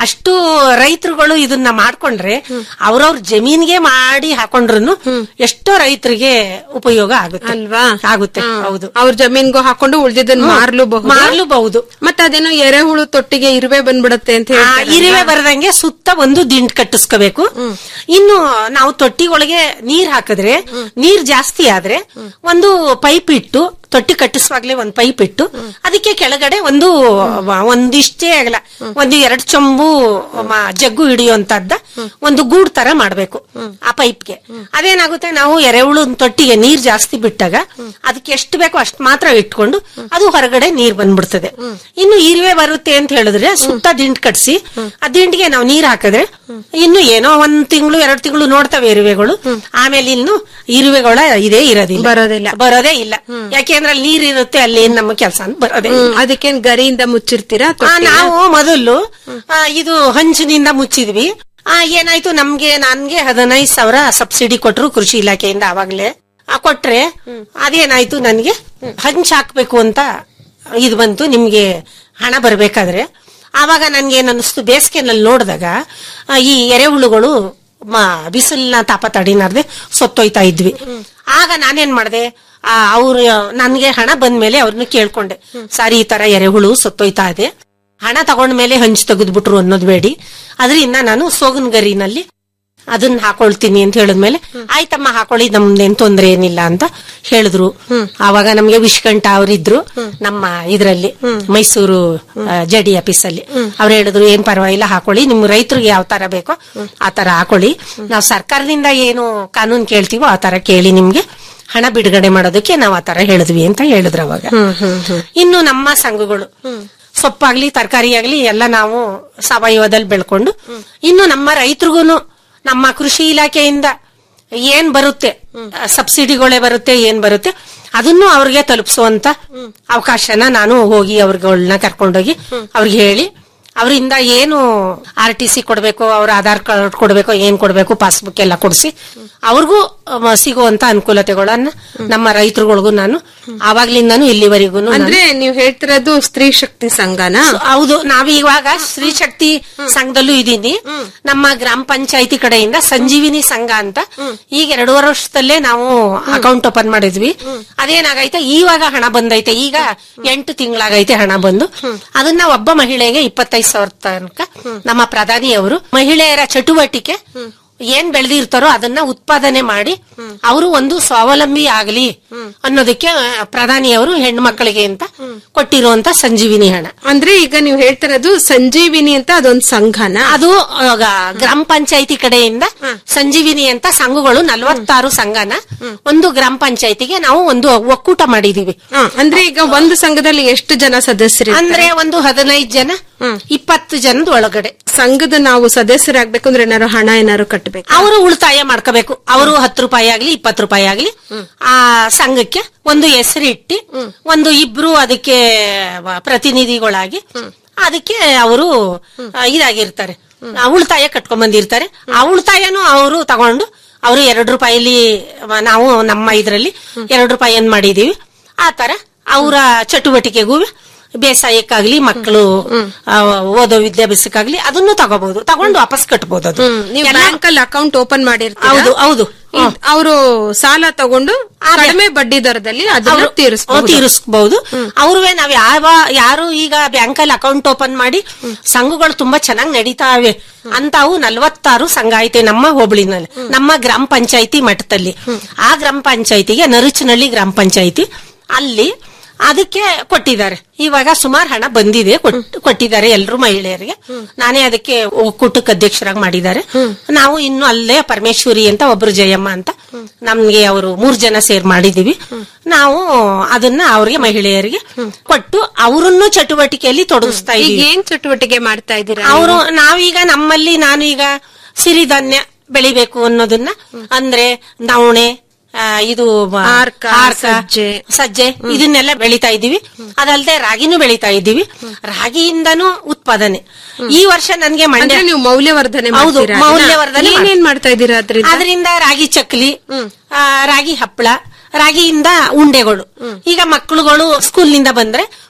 ಅಷ್ಟು ರೈತರುಗಳು ಇದನ್ನ ಮಾಡ್ಕೊಂಡ್ರೆ ಅವ್ರವ್ರ ಜಮೀನ್ಗೆ ಮಾಡಿ ಹಾಕೊಂಡ್ರು ಎಷ್ಟೋ ರೈತರಿಗೆ ಉಪಯೋಗ ಆಗುತ್ತೆ ಅಲ್ವಾ ಆಗುತ್ತೆ ಹೌದು ಅವ್ರ ಜಮೀನ್ಗೂ ಹಾಕೊಂಡು ಉಳ್ದಿದ್ದನ್ನ ಮಾರ್ಲೂಬಹುದು ಮಾರ್ಲೂಬಹುದು ಮತ್ತೆ ಅದೇನೋ ಎರೆಹುಳು ತೊಟ್ಟಿಗೆ ಇರುವೆ ಬಂದ್ಬಿಡತ್ತೆ ಅಂತ ಆ, ಹೇಳ್ತಾರೆ ಇರುವೆ ಬರದಂಗೆ ಸುತ್ತ ಒಂದು ದಿಂಡ್ ಕಟ್ಟಿಸ್ಕೋಬೇಕು ಇನ್ನು ನಾವು ತೊಟ್ಟಿ ಒಳಗೆ ನೀರ್ ಹಾಕಿದ್ರೆ ನೀರ್ ಜಾಸ್ತಿ ಆದ್ರೆ ಒಂದು ಪೈಪ್ ಇಟ್ಟು ತೊಟ್ಟಿ ಕಟ್ಟಿಸುವಾಗ್ಲೇ ಒಂದ್ ಪೈಪ್ ಇಟ್ಟು ಅದಕ್ಕೆ ಕೆಳಗಡೆ ಒಂದು ವ- ಒಂದಿಷ್ಟೇ ಆಗಲ್ಲ ಒಂದು ಎರಡು ಚೊಂಬು ಮ- ಜಗ್ಗು ಹಿಡಿಯುವಂತದ್ದ ಒಂದು ಗೂಡ್ ತರ ಮಾಡ್ಬೇಕು ಆ ಪೈಪ್ಗೆ ಅದೇನಾಗುತ್ತೆ ನಾವು ಎರೆಹುಳು ತೊಟ್ಟಿಗೆ ನೀರ್ ಜಾಸ್ತಿ ಬಿಟ್ಟಾಗ ಅದಕ್ಕೆ ಎಷ್ಟು ಬೇಕೋ ಅಷ್ಟು ಮಾತ್ರ ಇಟ್ಕೊಂಡು ಅದು ಹೊರಗಡೆ ನೀರ್ ಬಂದ್ಬಿಡ್ತದೆ ಇನ್ನು ಇರುವೆ ಬರುತ್ತೆ ಅಂತ ಹೇಳಿದ್ರೆ ಸುತ್ತ ದಿಂಡ್ ಕಟ್ಸಿ ಆ ದಿಂಡಿಗೆ ನಾವು ನೀರ್ ಹಾಕಿದ್ರೆ ಇನ್ನು ಏನೋ ಒಂದ್ ತಿಂಗಳು ಎರಡು ತಿಂಗಳು ನೋಡ್ತವೆ ಇರುವೆಗಳು ಆಮೇಲೆ ಇನ್ನು ಇರುವೆಗಳ ಇದೇ ಇರೋದಿಲ್ಲ ಬರೋದಿಲ್ಲ. ಬರೋದೇ ಇಲ್ಲ ಯಾಕೆಂದ್ರೆ ಅಲ್ಲಿ ನೀರ್ ಇರುತ್ತೆ ಅಲ್ಲಿ ಏನ್ ನಮ್ಮ ಕೆಲಸ ಅಂತ ಬರೋದೇ ಇಲ್ಲ. ಹ್ಮ್, ಅದಕ್ಕೇನ್ ಗರಿಯಿಂದ ಮುಚ್ಚಿರ್ತೀರಾ ಆ, ತೊಟ್ಟಿನ? ನಾವು ಮೊದಲು ಆ, ಇದು ಹಂಚಿನಿಂದ ಮುಚ್ಚಿದ್ವಿ ಆ, ಏನಾಯ್ತು ನಮ್ಗೆ ನನ್ಗೆ ಹದಿನೈದು ಸಾವಿರ ಸಬ್ಸಿಡಿ ಕೊಟ್ರು ಕೃಷಿ ಇಲಾಖೆಯಿಂದ ಅವಾಗ್ಲೇ ಆ, ಕೊಟ್ರೆ ಅದೇನಾಯ್ತು ನನ್ಗೆ ಹಂಚ್ ಹಾಕ್ಬೇಕು ಅಂತ ಇದು ಬಂತು ನಿಮ್ಗೆ ಹಣ ಬರ್ಬೇಕಾದ್ರೆ ಆವಾಗ ನನ್ಗೆ ಏನ್ ಅನಿಸ್ತು ಬೇಸಿಗೆನಲ್ಲಿ ನೋಡಿದಾಗ ಆ, ಈ ಎರೆಹುಳುಗಳು ಮ- ಬಿಸಿಲಿನ ತಾಪ ತಡಿನಾರ್ದೆ ಸೊತ್ತೊಯ್ತಾ ಇದ್ವಿ ಆಗ ನಾನೇನ್ ಮಾಡ್ದೆ ಆ, ಅವ್ರು ನನ್ಗೆ ಹಣ ಬಂದ್ಮೇಲೆ ಅವ್ರನ್ನ ಕೇಳ್ಕೊಂಡೆ ಸರ್ ಈ ತರ ಎರೆಹುಳು ಸೊತ್ತೊಯ್ತಾ ಇದೆ ಹಣ ತಗೊಂಡ್ಮೇಲೆ ಹಂಚು ತೆಗೆದ್ಬಿಟ್ರು ಅನ್ನೋದು ಬೇಡಿ ಅದರಿಂದ ನಾನು ಸೋಗನ್ಗರಿನಲ್ಲಿ ಅದನ್ನ ಹಾಕೊಳ್ತೀನಿ ಅಂತ ಹೇಳಿದ್ಮೇಲೆ ಆಯ್ತಮ್ಮ ಹಾಕೊಳ್ಳಿ ನಮ್ದೇನ್ ತೊಂದ್ರೆ ಏನಿಲ್ಲ ಅಂತ ಹೇಳಿದ್ರು ಆವಾಗ ನಮ್ಗೆ ವಿಶ್ಕಂಠ ಅವರಿದ್ರು ನಮ್ಮ ಇದ್ರಲ್ಲಿ ಮೈಸೂರು ಜಡಿ ಆಫೀಸ್ ಅಲ್ಲಿ ಅವ್ರು ಹೇಳಿದ್ರು ಏನ್ ಪರವಾಗಿಲ್ಲ ಹಾಕೊಳ್ಳಿ ನಿಮ್ ರೈತರಿಗೆ ಯಾವ ತರ ಬೇಕೋ ಆ ತರ ಹಾಕೊಳ್ಳಿ ನಾವು ಸರ್ಕಾರದಿಂದ ಏನು ಕಾನೂನು ಕೇಳ್ತೀವೋ ಆ ತರ ಕೇಳಿ ನಿಮ್ಗೆ ಹಣ ಬಿಡುಗಡೆ ಮಾಡೋದಕ್ಕೆ ನಾವು ಆ ತರ ಹೇಳಿದ್ವಿ ಅಂತ ಹೇಳಿದ್ರು ಅವಾಗ ಇನ್ನು ನಮ್ಮ ಸಂಘಗಳು ಸೊಪ್ಪಾಗ್ಲಿ ತರಕಾರಿ ಆಗ್ಲಿ ಎಲ್ಲ ನಾವು ಸಾವಯವದಲ್ಲಿ ಬೆಳ್ಕೊಂಡು ಇನ್ನು ನಮ್ಮ ರೈತರಿಗೂನು ನಮ್ಮ ಕೃಷಿ ಇಲಾಖೆಯಿಂದ ಏನ್ ಬರುತ್ತೆ ಸಬ್ಸಿಡಿಗಳೇ ಬರುತ್ತೆ ಏನ್ ಬರುತ್ತೆ ಅದನ್ನು ಅವ್ರಿಗೆ ತಲುಪಿಸುವಂತ ಅವಕಾಶನ ನಾನು ಹೋಗಿ ಅವ್ರಗಳನ್ನ ಕರ್ಕೊಂಡೋಗಿ ಅವ್ರಿಗೆ ಹೇಳಿ ಅವರಿಂದ ಏನು ಆರ್ ಟಿ ಸಿ ಕೊಡ್ಬೇಕು ಅವ್ರ ಆಧಾರ್ ಕಾರ್ಡ್ ಕೊಡ್ಬೇಕು ಏನ್ ಕೊಡ್ಬೇಕು ಪಾಸ್ಬುಕ್ ಎಲ್ಲ ಕೊಡಿಸಿ ಅವ್ರಿಗೂ ಅಹ್, ಸಿಗುವಂತ ಅನುಕೂಲತೆಗಳನ್ನ ನಮ್ಮ ರೈತರುಗಳಿಗೂ ನಾನು ಆವಾಗ್ಲಿಂದಾನು ಇಲ್ಲಿವರೆಗೂ ಅಂದ್ರೆ ನೀವ್ ಹೇಳ್ತಿರೋದು ಸ್ತ್ರೀ ಶಕ್ತಿ ಸಂಘನ ಹೌದು ನಾವೀವಾಗ ಸ್ತ್ರೀ ಶಕ್ತಿ ಸಂಘದಲ್ಲೂ ಇದೀನಿ ನಮ್ಮ ಗ್ರಾಮ ಪಂಚಾಯತಿ ಕಡೆಯಿಂದ ಸಂಜೀವಿನಿ ಸಂಘ ಅಂತ ಈಗ ಎರಡೂವರೆ ವರ್ಷದಲ್ಲೇ ನಾವು ಅಕೌಂಟ್ ಓಪನ್ ಮಾಡಿದ್ವಿ ಅದೇನಾಗೈತೆ ಇವಾಗ ಹಣ ಬಂದೈತೆ ಈಗ ಎಂಟು ತಿಂಗಳಾಗೈತೆ ಹಣ ಬಂದು ಅದನ್ನ ಒಬ್ಬ ಮಹಿಳೆಗೆ ಇಪ್ಪತ್ತೈದು ಸಾವಿರ ತನಕ ನಮ್ಮ ಪ್ರಧಾನಿಯವರು ಮಹಿಳೆಯರ ಚಟುವಟಿಕೆ ಏನ್ ಬೆಳೆದಿರ್ತಾರೋ ಅದನ್ನ ಉತ್ಪಾದನೆ ಮಾಡಿ ಅವರು ಒಂದು ಸ್ವಾವಲಂಬಿ ಆಗಲಿ ಅನ್ನೋದಕ್ಕೆ ಪ್ರಧಾನಿಯವರು ಹೆಣ್ಣು ಮಕ್ಕಳಿಗೆ ಅಂತ ಕೊಟ್ಟಿರುವಂತ ಸಂಜೀವಿನಿ ಹಣ ಅಂದ್ರೆ ಈಗ ನೀವ್ ಹೇಳ್ತಿರೋದು ಸಂಜೀವಿನಿ ಅಂತ ಅದೊಂದ್ ಸಂಘನ ಅದು ಆಗ ಗ್ರಾಮ ಪಂಚಾಯತಿ ಕಡೆಯಿಂದ ಸಂಜೀವಿನಿ ಅಂತ ಸಂಘಗಳು ನಲವತ್ತಾರು ಸಂಘನ ಒಂದು ಗ್ರಾಮ ಪಂಚಾಯತಿಗೆ ನಾವು ಒಂದು ಒಕ್ಕೂಟ ಮಾಡಿದೀವಿ ಹ, ಅಂದ್ರೆ ಈಗ ಒಂದು ಸಂಘದಲ್ಲಿ ಎಷ್ಟು ಜನ ಸದಸ್ಯರು ಅಂದ್ರೆ ಒಂದು ಹದಿನೈದು ಜನ ಇಪ್ಪತ್ತು ಜನದ ಒಳಗಡೆ ಸಂಘದ ನಾವು ಸದಸ್ಯರಾಗ್ಬೇಕು ಅಂದ್ರೆ ಏನಾರು ಹಣ ಏನಾರು ಕಟ್ಟಬೇಕು ಅವರು ಉಳಿತಾಯ ಮಾಡ್ಕೋಬೇಕು ಅವರು ಹತ್ತು ರೂಪಾಯಿ ಆಗ್ಲಿ ಇಪ್ಪತ್ತು ರೂಪಾಯಿ ಆಗ್ಲಿ ಆ ಸಂಘಕ್ಕೆ ಒಂದು ಹೆಸರು ಇಟ್ಟಿ ಒಂದು ಇಬ್ರು ಅದಕ್ಕೆ ವ- ಪ್ರತಿನಿಧಿಗಳಾಗಿ ಅದಕ್ಕೆ ಅವರು ಇದಾಗಿರ್ತಾರೆ ಆ ಉಳಿತಾಯ ಕಟ್ಕೊಂಡ್ ಬಂದಿರ್ತಾರೆ ಆ ಉಳಿತಾಯನು ಅವರು ತಗೊಂಡು ಅವರು ಎರಡು ರೂಪಾಯಿಲಿ ವ- ನಾವು ನಮ್ಮ ಇದ್ರಲ್ಲಿ ಎರಡು ರೂಪಾಯಿ ಏನ್ ಮಾಡಿದೀವಿ ಆ ತರ ಅವರ ಚಟುವಟಿಕೆಗೂ ಬೇಸಾಯಕ್ಕಾಗ್ಲಿ ಮಕ್ಕಳು ಆ, ಓದೋ ವಿದ್ಯಾಭ್ಯಾಸಕ್ಕಾಗ್ಲಿ ಅದನ್ನು ತಗೋಬಹುದು ತಗೊಂಡು ವಾಪಸ್ ಕಟ್ಬಹುದು ಅದು ನೀವು ಎಲ್ಲ- ಬ್ಯಾಂಕ್ ಅಲ್ಲಿ ಅಕೌಂಟ್ ಓಪನ್ ಮಾಡಿರ್ತೀರಾ ಹೌದು ಹೌದು ಅವರು ಸಾಲ ತಗೊಂಡು ಆ, ಕಡಿಮೆ ಬಡ್ಡಿ ದರದಲ್ಲಿ ಅದನ್ನ ಅವ್ರು- ತೀರಿಸಬಹುದು ತೀರಿಸ್ಬಹುದು ಅವ್ರುವೆ ನಾವ್ ಯಾವ ಯಾರು ಈಗ ಬ್ಯಾಂಕ್ ಅಲ್ಲಿ ಅಕೌಂಟ್ ಓಪನ್ ಮಾಡಿ ಸಂಘಗಳು ತುಂಬಾ ಚೆನ್ನಾಗಿ ನಡೀತಾವೆ ಅಂತಾವು ನಲ್ವತ್ತಾರು ಸಂಘ ಐತೆ ನಮ್ಮ ಹೋಬಳಿನಲ್ಲಿ ನಮ್ಮ ಗ್ರಾಮ ಪಂಚಾಯತಿ ಮಟ್ಟದಲ್ಲಿ ಆ ಗ್ರಾಮ ಪಂಚಾಯತಿಗೆ ನರುಚನಹಳ್ಳಿ ಗ್ರಾಮ ಪಂಚಾಯತಿ ಅಲ್ಲಿ ಅದಕ್ಕೆ ಕೊಟ್ಟಿದ್ದಾರೆ ಇವಾಗ ಸುಮಾರು ಹಣ ಬಂದಿದೆ ಕೊಟ್- ಕೊಟ್ಟಿದ್ದಾರೆ ಎಲ್ಲರೂ ಮಹಿಳೆಯರಿಗೆ ನಾನೇ ಅದಕ್ಕೆ ಒಕ್ಕೂಟಕ್ಕೆ ಅಧ್ಯಕ್ಷರಾಗಿ ಮಾಡಿದ್ದಾರೆ ನಾವು ಇನ್ನು ಅಲ್ಲೇ ಪರಮೇಶ್ವರಿ ಅಂತ ಒಬ್ರು ಜಯಮ್ಮ ಅಂತ ನಮ್ಗೆ ಅವರು ಮೂರ್ ಜನ ಸೇರ್ ಮಾಡಿದೀವಿ ನಾವು ಅದನ್ನ ಅವ್ರಿಗೆ ಮಹಿಳೆಯರಿಗೆ ಕೊಟ್ಟು ಅವರನ್ನು ಚಟುವಟಿಕೆಯಲ್ಲಿ ತೊಡಗಿಸ್ತಾ ಈಗ ಇದೀವಿ ಏನ್ ಚಟುವಟಿಕೆ ಮಾಡ್ತಾ ಇದ್ದೀರಾ ಅವರು ನಾವೀಗ ನಮ್ಮಲ್ಲಿ ನಾನು ಈಗ ಸಿರಿಧಾನ್ಯ ಬೆಳಿಬೇಕು ಅನ್ನೋದನ್ನ ಅಂದ್ರೆ ನವಣೆ ಆ, ಇದು ಮ- ಆರ್ಕ, ಸಜ್ಜೆ. ಸಜ್ಜೆ ಇದನ್ನೆಲ್ಲ ಬೆಳಿತಾ ಇದೀವಿ ಅದಲ್ಲದೆ ರಾಗಿನೂ ಬೆಳಿತಾ ಇದ್ದೀವಿ ರಾಗಿಯಿಂದನೂ ಉತ್ಪಾದನೆ ಈ ವರ್ಷ ನನ್ಗೆ ಮಂಡ್ಯ ಅಂದ್ರೆ ನೀವು ಮೌಲ್ಯವರ್ಧನೆ ಹೌದು ಮಾಡ್ತೀರಾ ಅದನ್ನ? ಮೌಲ್ಯವರ್ಧನೆ ಮಾಡ್- ಏನೇನ್ ಮಾಡ್ತಾ ಇದ್ದೀರಾ ಅದ್ರಿಂದ ಅದರಿಂದ ರಾಗಿ ಚಕ್ಲಿ ಆ, ರಾಗಿ ಹಪ್ಪಳ ರಾಗಿಯಿಂದ ಉಂಡೆಗಳು ಈಗ ಮಕ್ಕಳುಗಳು ಸ್ಕೂಲ್ ನಿಂದ ಬಂದ್ರೆ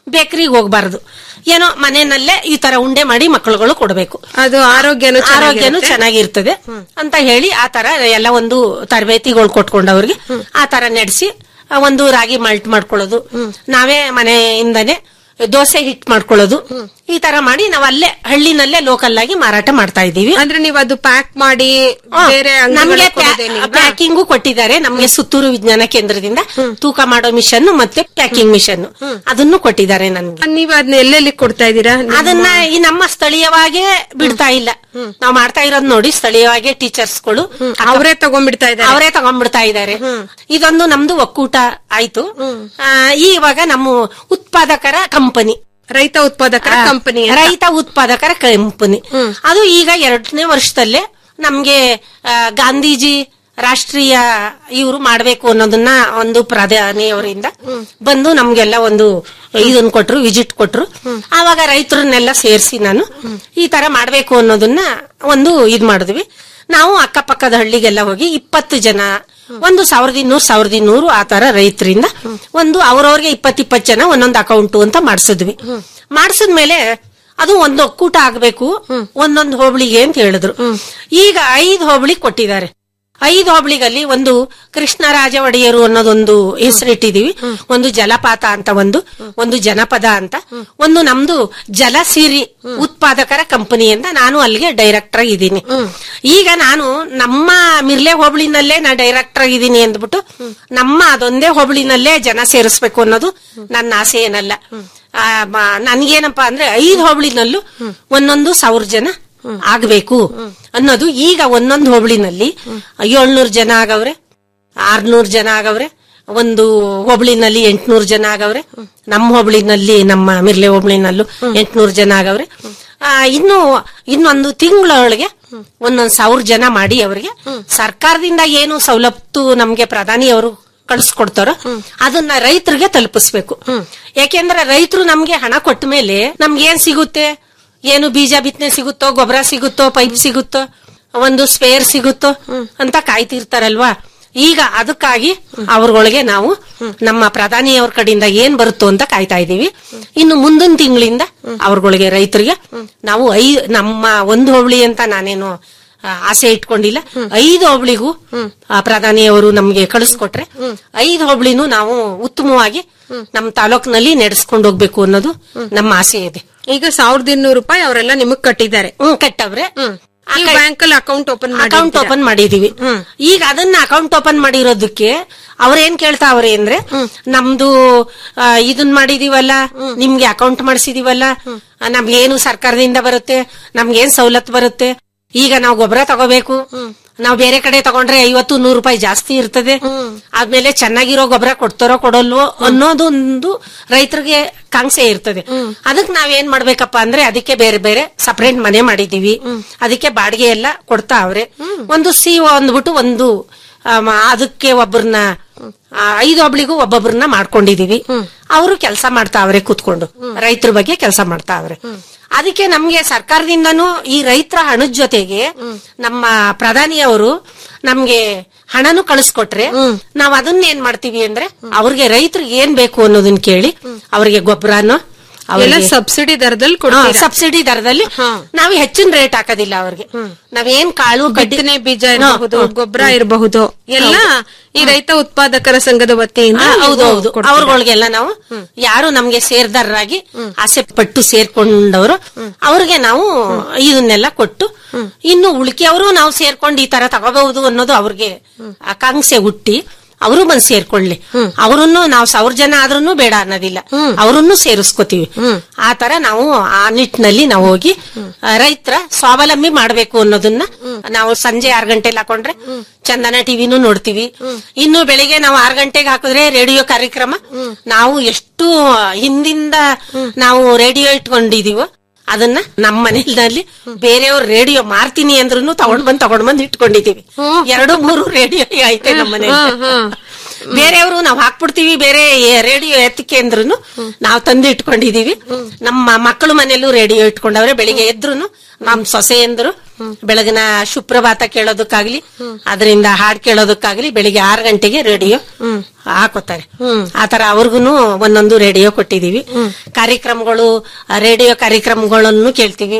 ಬೇಕರಿಗೆ ಹೋಗ್ಬಾರ್ದು ಏನೋ ಮನೆಯಲ್ಲೇ ಈ ತರ ಉಂಡೆ ಮಾಡಿ ಮಕ್ಕಳುಗಳು ಕೊಡಬೇಕು ಅದು ಆರೋಗ್ಯನೂ ಆರೋಗ್ಯನೂ ಚೆನ್ನಾಗಿರುತ್ತೆ. ಚೆನ್ನಾಗಿರ್ತದೆ ಅಂತ ಹೇಳಿ ಆ ತರ ಎಲ್ಲ ಒಂದು ತರಬೇತಿಗಳು ಕೊಟ್ಕೊಂಡು ಅವ್ರಿಗೆ ಆ ತರ ನಡೆಸಿ ಒಂದು ರಾಗಿ ಮಾಲ್ಟ್ ಮಾಡ್ಕೊಳ್ಳೋದು ನಾವೇ ಮನೆಯಿಂದನೇ ದೋಸೆ ಹಿಟ್ ಮಾಡ್ಕೊಳ್ಳೋದು ಈ ತರ ಮಾಡಿ ನಾವು ಅಲ್ಲೇ ಹಳ್ಳಿನಲ್ಲೇ ಲೋಕಲ್ ಆಗಿ ಮಾರಾಟ ಮಾಡ್ತಾ ಇದ್ದೀವಿ ಅಂದ್ರೆ ನೀವು ಅದು ಪ್ಯಾಕ್ ಮಾಡಿ ಆ, ಬೇರೆ ನಮ್ಗೆ ಅಂಗಡಿಗಳಿಗೆ ಕೊಡೋದೇನಿಲ್ವಾ? ಪ್ಯಾಕಿಂಗು ಕೊಟ್ಟಿದ್ದಾರೆ ನಮ್ಗೆ ಸುತ್ತೂರು ವಿಜ್ಞಾನ ಕೇಂದ್ರದಿಂದ ತೂಕ ಮಾಡೋ ಮಿಷನ್ ಮತ್ತೆ ಪ್ಯಾಕಿಂಗ್ ಮಿಷನ್ ಅದನ್ನು ಕೊಟ್ಟಿದ್ದಾರೆ ನನ್ಗೆ ನೀವು ಅದನ್ನ ಎಲ್ಲೆಲ್ಲಿ ಕೊಡ್ತಾ ಇದ್ದೀರಾ ನಿಮ್ಮ- ಅದನ್ನ ಈ ನಮ್ಮ ಸ್ಥಳೀಯವಾಗೇ ಬಿಡ್ತಾ ಇಲ್ಲ ನಾವು ಮಾಡ್ತಾ ಇರೋದ್ ನೋಡಿ ಸ್ಥಳೀಯವಾಗಿ ಟೀಚರ್ಸ್ಗಳು ಅವರೇ ತಗೊಂಡ್ಬಿಡ್ತಾ ಇದ್ದಾರೆ ಅವರೇ ತಗೊಂಡ್ಬಿಡ್ತಾ ಇದ್ದಾರೆ ಇದೊಂದು ನಮ್ದು ಒಕ್ಕೂಟ ಆಯ್ತು ಆ, ಇವಾಗ ನಮ್ಮ ಉತ್ಪಾದಕರ ಕಂಪನಿ ರೈತ ಉತ್ಪಾದಕರ ಕಂಪನಿ ರೈತ ಉತ್ಪಾದಕರ ಕಂಪನಿ ಅದು ಈಗ ಎರಡನೇ ವರ್ಷದಲ್ಲೇ ನಮ್ಗೆ ಆ, ಗಾಂಧೀಜಿ ರಾಷ್ಟ್ರೀಯ ಇವರು ಮಾಡ್ಬೇಕು ಅನ್ನೋದನ್ನ ಒಂದು ಪ್ರಧಾನಿಯವರಿಂದ ಬಂದು ನಮ್ಗೆಲ್ಲ ಒಂದು ಇದನ್ನ ಕೊಟ್ರು ವಿಸಿಟ್ ಕೊಟ್ರು ಆವಾಗ ರೈತರನ್ನೆಲ್ಲ ಸೇರಿಸಿ ನಾನು ಈ ತರ ಮಾಡ್ಬೇಕು ಅನ್ನೋದನ್ನ ಒಂದು ಇದ್ ಮಾಡಿದ್ವಿ ನಾವು ಅಕ್ಕಪಕ್ಕದ ಹಳ್ಳಿಗೆಲ್ಲ ಹೋಗಿ ಇಪ್ಪತ್ತು ಜನ ಒಂದು ಸಾವಿರದ ಇನ್ನೂರು ಸಾವಿರದ ಇನ್ನೂರು ಆ ತರ ರೈತರಿಂದ ಒಂದು ಅವ್ರವ್ರಿಗೆ ಇಪ್ಪತ್ ಇಪ್ಪತ್ತು ಜನ ಒಂದೊಂದು ಅಕೌಂಟ್ ಅಂತ ಮಾಡಿಸಿದ್ವಿ ಮಾಡಿಸಿದ್ಮೇಲೆ ಅದು ಒಂದು ಒಕ್ಕೂಟ ಆಗ್ಬೇಕು ಒಂದೊಂದು ಹೋಬಳಿಗೆ ಅಂತ ಹೇಳಿದ್ರು ಈಗ ಐದು ಹೋಬಳಿ ಕೊಟ್ಟಿದ್ದಾರೆ ಐದು ಹೋಬಳಿಗಲ್ಲಿ ಒಂದು ಕೃಷ್ಣರಾಜ ಒಡೆಯರು ಅನ್ನೋದೊಂದು ಹೆಸರಿಟ್ಟಿದೀವಿ ಒಂದು ಜಲಪಾತ ಅಂತ ಒಂದು ಒಂದು ಜನಪದ ಅಂತ ಒಂದು ನಮ್ದು ಜಲಸಿರಿ ಉತ್ಪಾದಕರ ಕಂಪನಿ ಅಂತ ನಾನು ಅಲ್ಲಿಗೆ ಡೈರೆಕ್ಟರ್ ಆಗಿದ್ದೀನಿ ಈಗ ನಾನು ನಮ್ಮ ಮಿರ್ಲೆ ಹೋಬಳಿನಲ್ಲೇ ನಾ ಡೈರೆಕ್ಟರ್ ಆಗಿದ್ದೀನಿ ಅಂದ್ಬಿಟ್ಟು ನಮ್ಮ ಅದೊಂದೇ ಹೋಬಳಿನಲ್ಲೇ ಜನ ಸೇರಿಸ್ಬೇಕು ಅನ್ನೋದು ನನ್ನ ಆಸೆ ಏನಲ್ಲ ಆ, ಮ- ನನ್ಗೇನಪ್ಪಾ ಅಂದ್ರೆ ಐದು ಹೋಬಳಿನಲ್ಲೂ ಒಂದೊಂದು ಸಾವಿರ ಜನ ಆಗ್ಬೇಕು ಅನ್ನೋದು ಈಗ ಒಂದೊಂದು ಹೋಬಳಿನಲ್ಲಿ ಏಳ್ನೂರು ಜನ ಆಗವ್ರೆ ಆರ್ನೂರು ಜನ ಆಗವ್ರೆ ಒಂದು ಹೋಬಳಿನಲ್ಲಿ ಎಂಟ್ನೂರು ಜನ ಆಗವ್ರೆ ನಮ್ಮ ಹೋಬಳಿನಲ್ಲಿ ನಮ್ಮ ಮಿರ್ಲೆ ಹೋಬಳಿನಲ್ಲೂ ಎಂಟ್ನೂರು ಜನ ಆಗವ್ರೆ ಆ, ಇನ್ನು ಇನ್ನೊಂದು ತಿಂಗಳೊಳಗೆ ಒಂದೊಂದ್ ಸಾವಿರ ಜನ ಮಾಡಿ ಅವರಿಗೆ ಸರ್ಕಾರದಿಂದ ಏನು ಸವಲತ್ತು ನಮ್ಗೆ ಪ್ರಧಾನಿ ಅವರು ಕಳಿಸ್ಕೊಡ್ತಾರೋ ಅದನ್ನ ರೈತರಿಗೆ ತಲುಪಿಸ್ಬೇಕು ಯಾಕೆಂದ್ರೆ ರೈತರು ನಮ್ಗೆ ಹಣ ಕೊಟ್ಟ ಮೇಲೆ ನಮ್ಗೆ ಏನ್ ಸಿಗುತ್ತೆ ಏನು ಬೀಜ ಬಿತ್ತನೆ ಸಿಗುತ್ತೋ ಗೊಬ್ಬರ ಸಿಗುತ್ತೋ ಪೈಪ್ ಸಿಗುತ್ತೋ ಒಂದು ಸ್ಪೇರ್ ಸಿಗುತ್ತೋ ಅಂತ ಕಾಯ್ತಿರ್ತಾರಲ್ವಾ ಈಗ ಅದಕ್ಕಾಗಿ ಅವ್ರಗಳಿಗೆ ನಾವು ನಮ್ಮ ಪ್ರಧಾನಿಯವ್ರ ಕಡೆಯಿಂದ ಏನ್ ಬರುತ್ತೋ ಅಂತ ಕಾಯ್ತಾ ಇದೀವಿ ಇನ್ನು ಮುಂದಿನ ತಿಂಗಳಿಂದ ಅವ್ರಗಳಿಗೆ ರೈತರಿಗೆ ನಾವು ಐ ನಮ್ಮ ಒಂದು ಹೋಬಳಿ ಅಂತ ನಾನೇನು ಆ, ಆಸೆ ಇಟ್ಕೊಂಡಿಲ್ಲ ಐದು ಹೋಬಳಿಗೂ ಆ, ಪ್ರಧಾನಿಯವರು ನಮ್ಗೆ ಕಳಿಸ್ಕೊಟ್ರೆ ಐದು ಹೋಬಳಿನೂ ನಾವು ಉತ್ತಮವಾಗಿ ನಮ್ಮ ತಾಲೂಕಿನಲ್ಲಿ ನಡೆಸ್ಕೊಂಡು ಹೋಗ್ಬೇಕು ಅನ್ನೋದು ನಮ್ಮ ಆಸೆ ಇದೆ ಈಗ ಸಾವಿರದ ಇನ್ನೂರು ರೂಪಾಯಿ ಅವರೆಲ್ಲ ನಿಮಗ್ ಕಟ್ಟಿದ್ದಾರೆ ಹ್ಮ್ ಕಟ್ಟವ್ರೆ ಬ್ಯಾಂಕ್ ಅಲ್ಲಿ ಅಕೌಂಟ್ ಓಪನ್ ಮಾಡಿ ಅಕೌಂಟ್ ಓಪನ್ ಮಾಡಿದೀವಿ ಈಗ ಅದನ್ನ ಅಕೌಂಟ್ ಓಪನ್ ಮಾಡಿರೋದಕ್ಕೆ ಅವ್ರೇನ್ ಕೇಳ್ತಾವ್ರೆ ಅಂದ್ರೆ ನಮ್ದು ಆ, ಇದನ್ ಮಾಡಿದೀವಲ್ಲ ನಿಮ್ಗೆ ಅಕೌಂಟ್ ಮಾಡಿಸಿದೀವಲ್ಲ ನಮ್ಗೆ ಏನು ಸರ್ಕಾರದಿಂದ ಬರುತ್ತೆ ನಮ್ಗೆ ಏನ್ ಸವಲತ್ತು ಬರುತ್ತೆ ಈಗ ನಾವು ಗೊಬ್ಬರ ತಗೋಬೇಕು ನಾವು ಬೇರೆ ಕಡೆ ತಗೊಂಡ್ರೆ ಐವತ್ತು ನೂರು ರೂಪಾಯಿ ಜಾಸ್ತಿ ಇರ್ತದೆ ಆದ್ಮೇಲೆ ಚೆನ್ನಾಗಿರೋ ಗೊಬ್ಬರ ಕೊಡ್ತಾರೋ ಕೊಡಲ್ವೋ ಅನ್ನೋದೊಂದು ರೈತರಿಗೆ ಕಾಂಕ್ಷೆ ಇರ್ತದೆ ಅದಕ್ಕೆ ನಾವೇನ್ ಮಾಡ್ಬೇಕಪ್ಪ ಅಂದ್ರೆ ಅದಕ್ಕೆ ಬೇರೆ ಬೇರೆ ಸಪರೇಟ್ ಮನೆ ಮಾಡಿದೀವಿ ಅದಕ್ಕೆ ಬಾಡಿಗೆ ಎಲ್ಲ ಕೊಡ್ತಾ ಅವ್ರೆ ಒಂದು ಸಿ ಅಂದ್ಬಿಟ್ಟು ಒಂದು ಆ, ಮ- ಅದಕ್ಕೆ ಒಬ್ಬರನ್ನ ಐದು ಒಬ್ಳಿಗೂ ಒಬ್ಬೊಬ್ರನ್ನ ಮಾಡ್ಕೊಂಡಿದೀವಿ ಅವರು ಕೆಲಸ ಮಾಡ್ತಾವ್ರೆ ಕೂತ್ಕೊಂಡು ರೈತರ ಬಗ್ಗೆ ಕೆಲಸ ಮಾಡ್ತಾವ್ರೆ ಅದಕ್ಕೆ ನಮ್ಗೆ ಸರ್ಕಾರದಿಂದನೂ ಈ ರೈತರ ಹಣದ ಜೊತೆಗೆ ನಮ್ಮ ಪ್ರಧಾನಿಯವರು ನಮ್ಗೆ ಹಣನು ಕಳಿಸ್ಕೊಟ್ರೆ ನಾವ್ ಅದನ್ನ ಏನ್ ಮಾಡ್ತೀವಿ ಅಂದ್ರೆ ಅವ್ರಿಗೆ ರೈತರಿಗೆ ಏನ್ ಬೇಕು ಅನ್ನೋದನ್ನ ಕೇಳಿ ಅವ್ರಿಗೆ ಗೊಬ್ಬರನೋ ಎಲ್ಲ ಸಬ್ಸಿಡಿ ದರದಲ್ಲಿ ಕೊಡ್ತೀರಾ ಸಬ್ಸಿಡಿ ದರದಲ್ಲಿ ನಾವು ಹೆಚ್ಚಿನ ರೇಟ್ ಹಾಕೋದಿಲ್ಲ ಅವ್ರಿಗೆ ನಾವೇನ್ ಕಾಳು ಕಡ್ಡಿ ಬಿತ್ತನೆ ಬೀಜ ಇರಬಹುದು ಗೊಬ್ಬರ ಇರಬಹುದು ಎಲ್ಲ ಈ ರೈತ ಉತ್ಪಾದಕರ ಸಂಘದ ವತಿಯಿಂದ ಹಾ, ಹೌದು ನೀವು ಹೌದು ಕೊಡ್ತೀರಾ? ಅವ್ರಗಳಿಗೆಲ್ಲ ನಾವು ಯಾರು ನಮ್ಗೆ ಸೇರ್ದಾರರಾಗಿ ಆಸೆ ಪಟ್ಟು ಸೇರ್ಕೊಂಡವರು ಅವ್ರಿಗೆ ನಾವು ಇದನ್ನೆಲ್ಲ ಕೊಟ್ಟು ಇನ್ನು ಉಳಿಕೆಯವರು ನಾವು ಸೇರ್ಕೊಂಡು ಈ ತರ ತಗೋಬಹುದು ಅನ್ನೋದು ಅವ್ರಿಗೆ ಆಕಾಂಕ್ಷೆ ಹುಟ್ಟಿ ಅವರು ಬಂದ್ ಸೇರ್ಕೊಳ್ಳಿ ಅವರನ್ನು ನಾವು ಸಾವಿರ ಜನ ಆದ್ರೂ ಬೇಡ ಅನ್ನೋದಿಲ್ಲ ಅವರನ್ನು ಸೇರಿಸ್ಕೋತೀವಿ ಆ ತರ ನಾವು ಆ ನಿಟ್ಟಿನಲ್ಲಿ ನಾವು ಹೋಗಿ ಆ, ರೈತರ ಸ್ವಾವಲಂಬಿ ಮಾಡ್ಬೇಕು ಅನ್ನೋದನ್ನ ನಾವು ಸಂಜೆ ಆರ್ ಗಂಟೆಲಿ ಹಾಕೊಂಡ್ರೆ ಚಂದನ ಟಿವಿನೂ ನೋಡ್ತೀವಿ ಇನ್ನು ಬೆಳಿಗ್ಗೆ ನಾವು ಆರ್ ಗಂಟೆಗೆ ಹಾಕಿದ್ರೆ ರೇಡಿಯೋ ಕಾರ್ಯಕ್ರಮ ನಾವು ಎಷ್ಟು ಹಿಂದಿಂದ ನಾವು ರೇಡಿಯೋ ಇಟ್ಕೊಂಡಿದೀವೋ ಅದನ್ನ ನಮ್ಮ ಮನೆಯಲ್ಲಿ ಬೇರೆಯವ್ರ ರೇಡಿಯೋ ಮಾರ್ತೀನಿ ಅಂದ್ರೂ ತಗೊಂಡ್ ಬಂದ್ ತಗೊಂಡ್ ಬಂದ್ ಇಟ್ಕೊಂಡಿದೀವಿ ಎರಡು ಮೂರು ರೇಡಿಯೋ ಐತೆ ನಮ್ಮ ಮನೇಲಿ ಬೇರೆಯವರು ನಾವ್ ಹಾಕ್ಬಿಡ್ತೀವಿ ಬೇರೆ ರೇಡಿಯೋ ಎತ್ತಿಕೆ ಅಂದ್ರು ನಾವ್ ತಂದು ಇಟ್ಕೊಂಡಿದೀವಿ ನಮ್ಮ ಮಕ್ಕಳು ಮನೆಯಲ್ಲೂ ರೇಡಿಯೋ ಇಟ್ಕೊಂಡವ್ರೆ ಬೆಳಿಗ್ಗೆ ಎದ್ರು ನಮ್ ಸೊಸೆಯಂದ್ರು ಬೆಳಗಿನ ಸುಪ್ರಭಾತ ಕೇಳೋದಕ್ಕಾಗ್ಲಿ ಅದರಿಂದ ಹಾಡ್ ಕೇಳೋದಕ್ಕಾಗ್ಲಿ ಬೆಳಿಗ್ಗೆ ಆರು ಗಂಟೆಗೆ ರೇಡಿಯೋ ಹಾಕೋತಾರೆ ಆತರ ಅವ್ರಿಗೂ ಒಂದೊಂದು ರೇಡಿಯೋ ಕೊಟ್ಟಿದೀವಿ ಕಾರ್ಯಕ್ರಮಗಳು ಆ ರೇಡಿಯೋ ಕಾರ್ಯಕ್ರಮಗಳನ್ನು ಕೇಳ್ತೀವಿ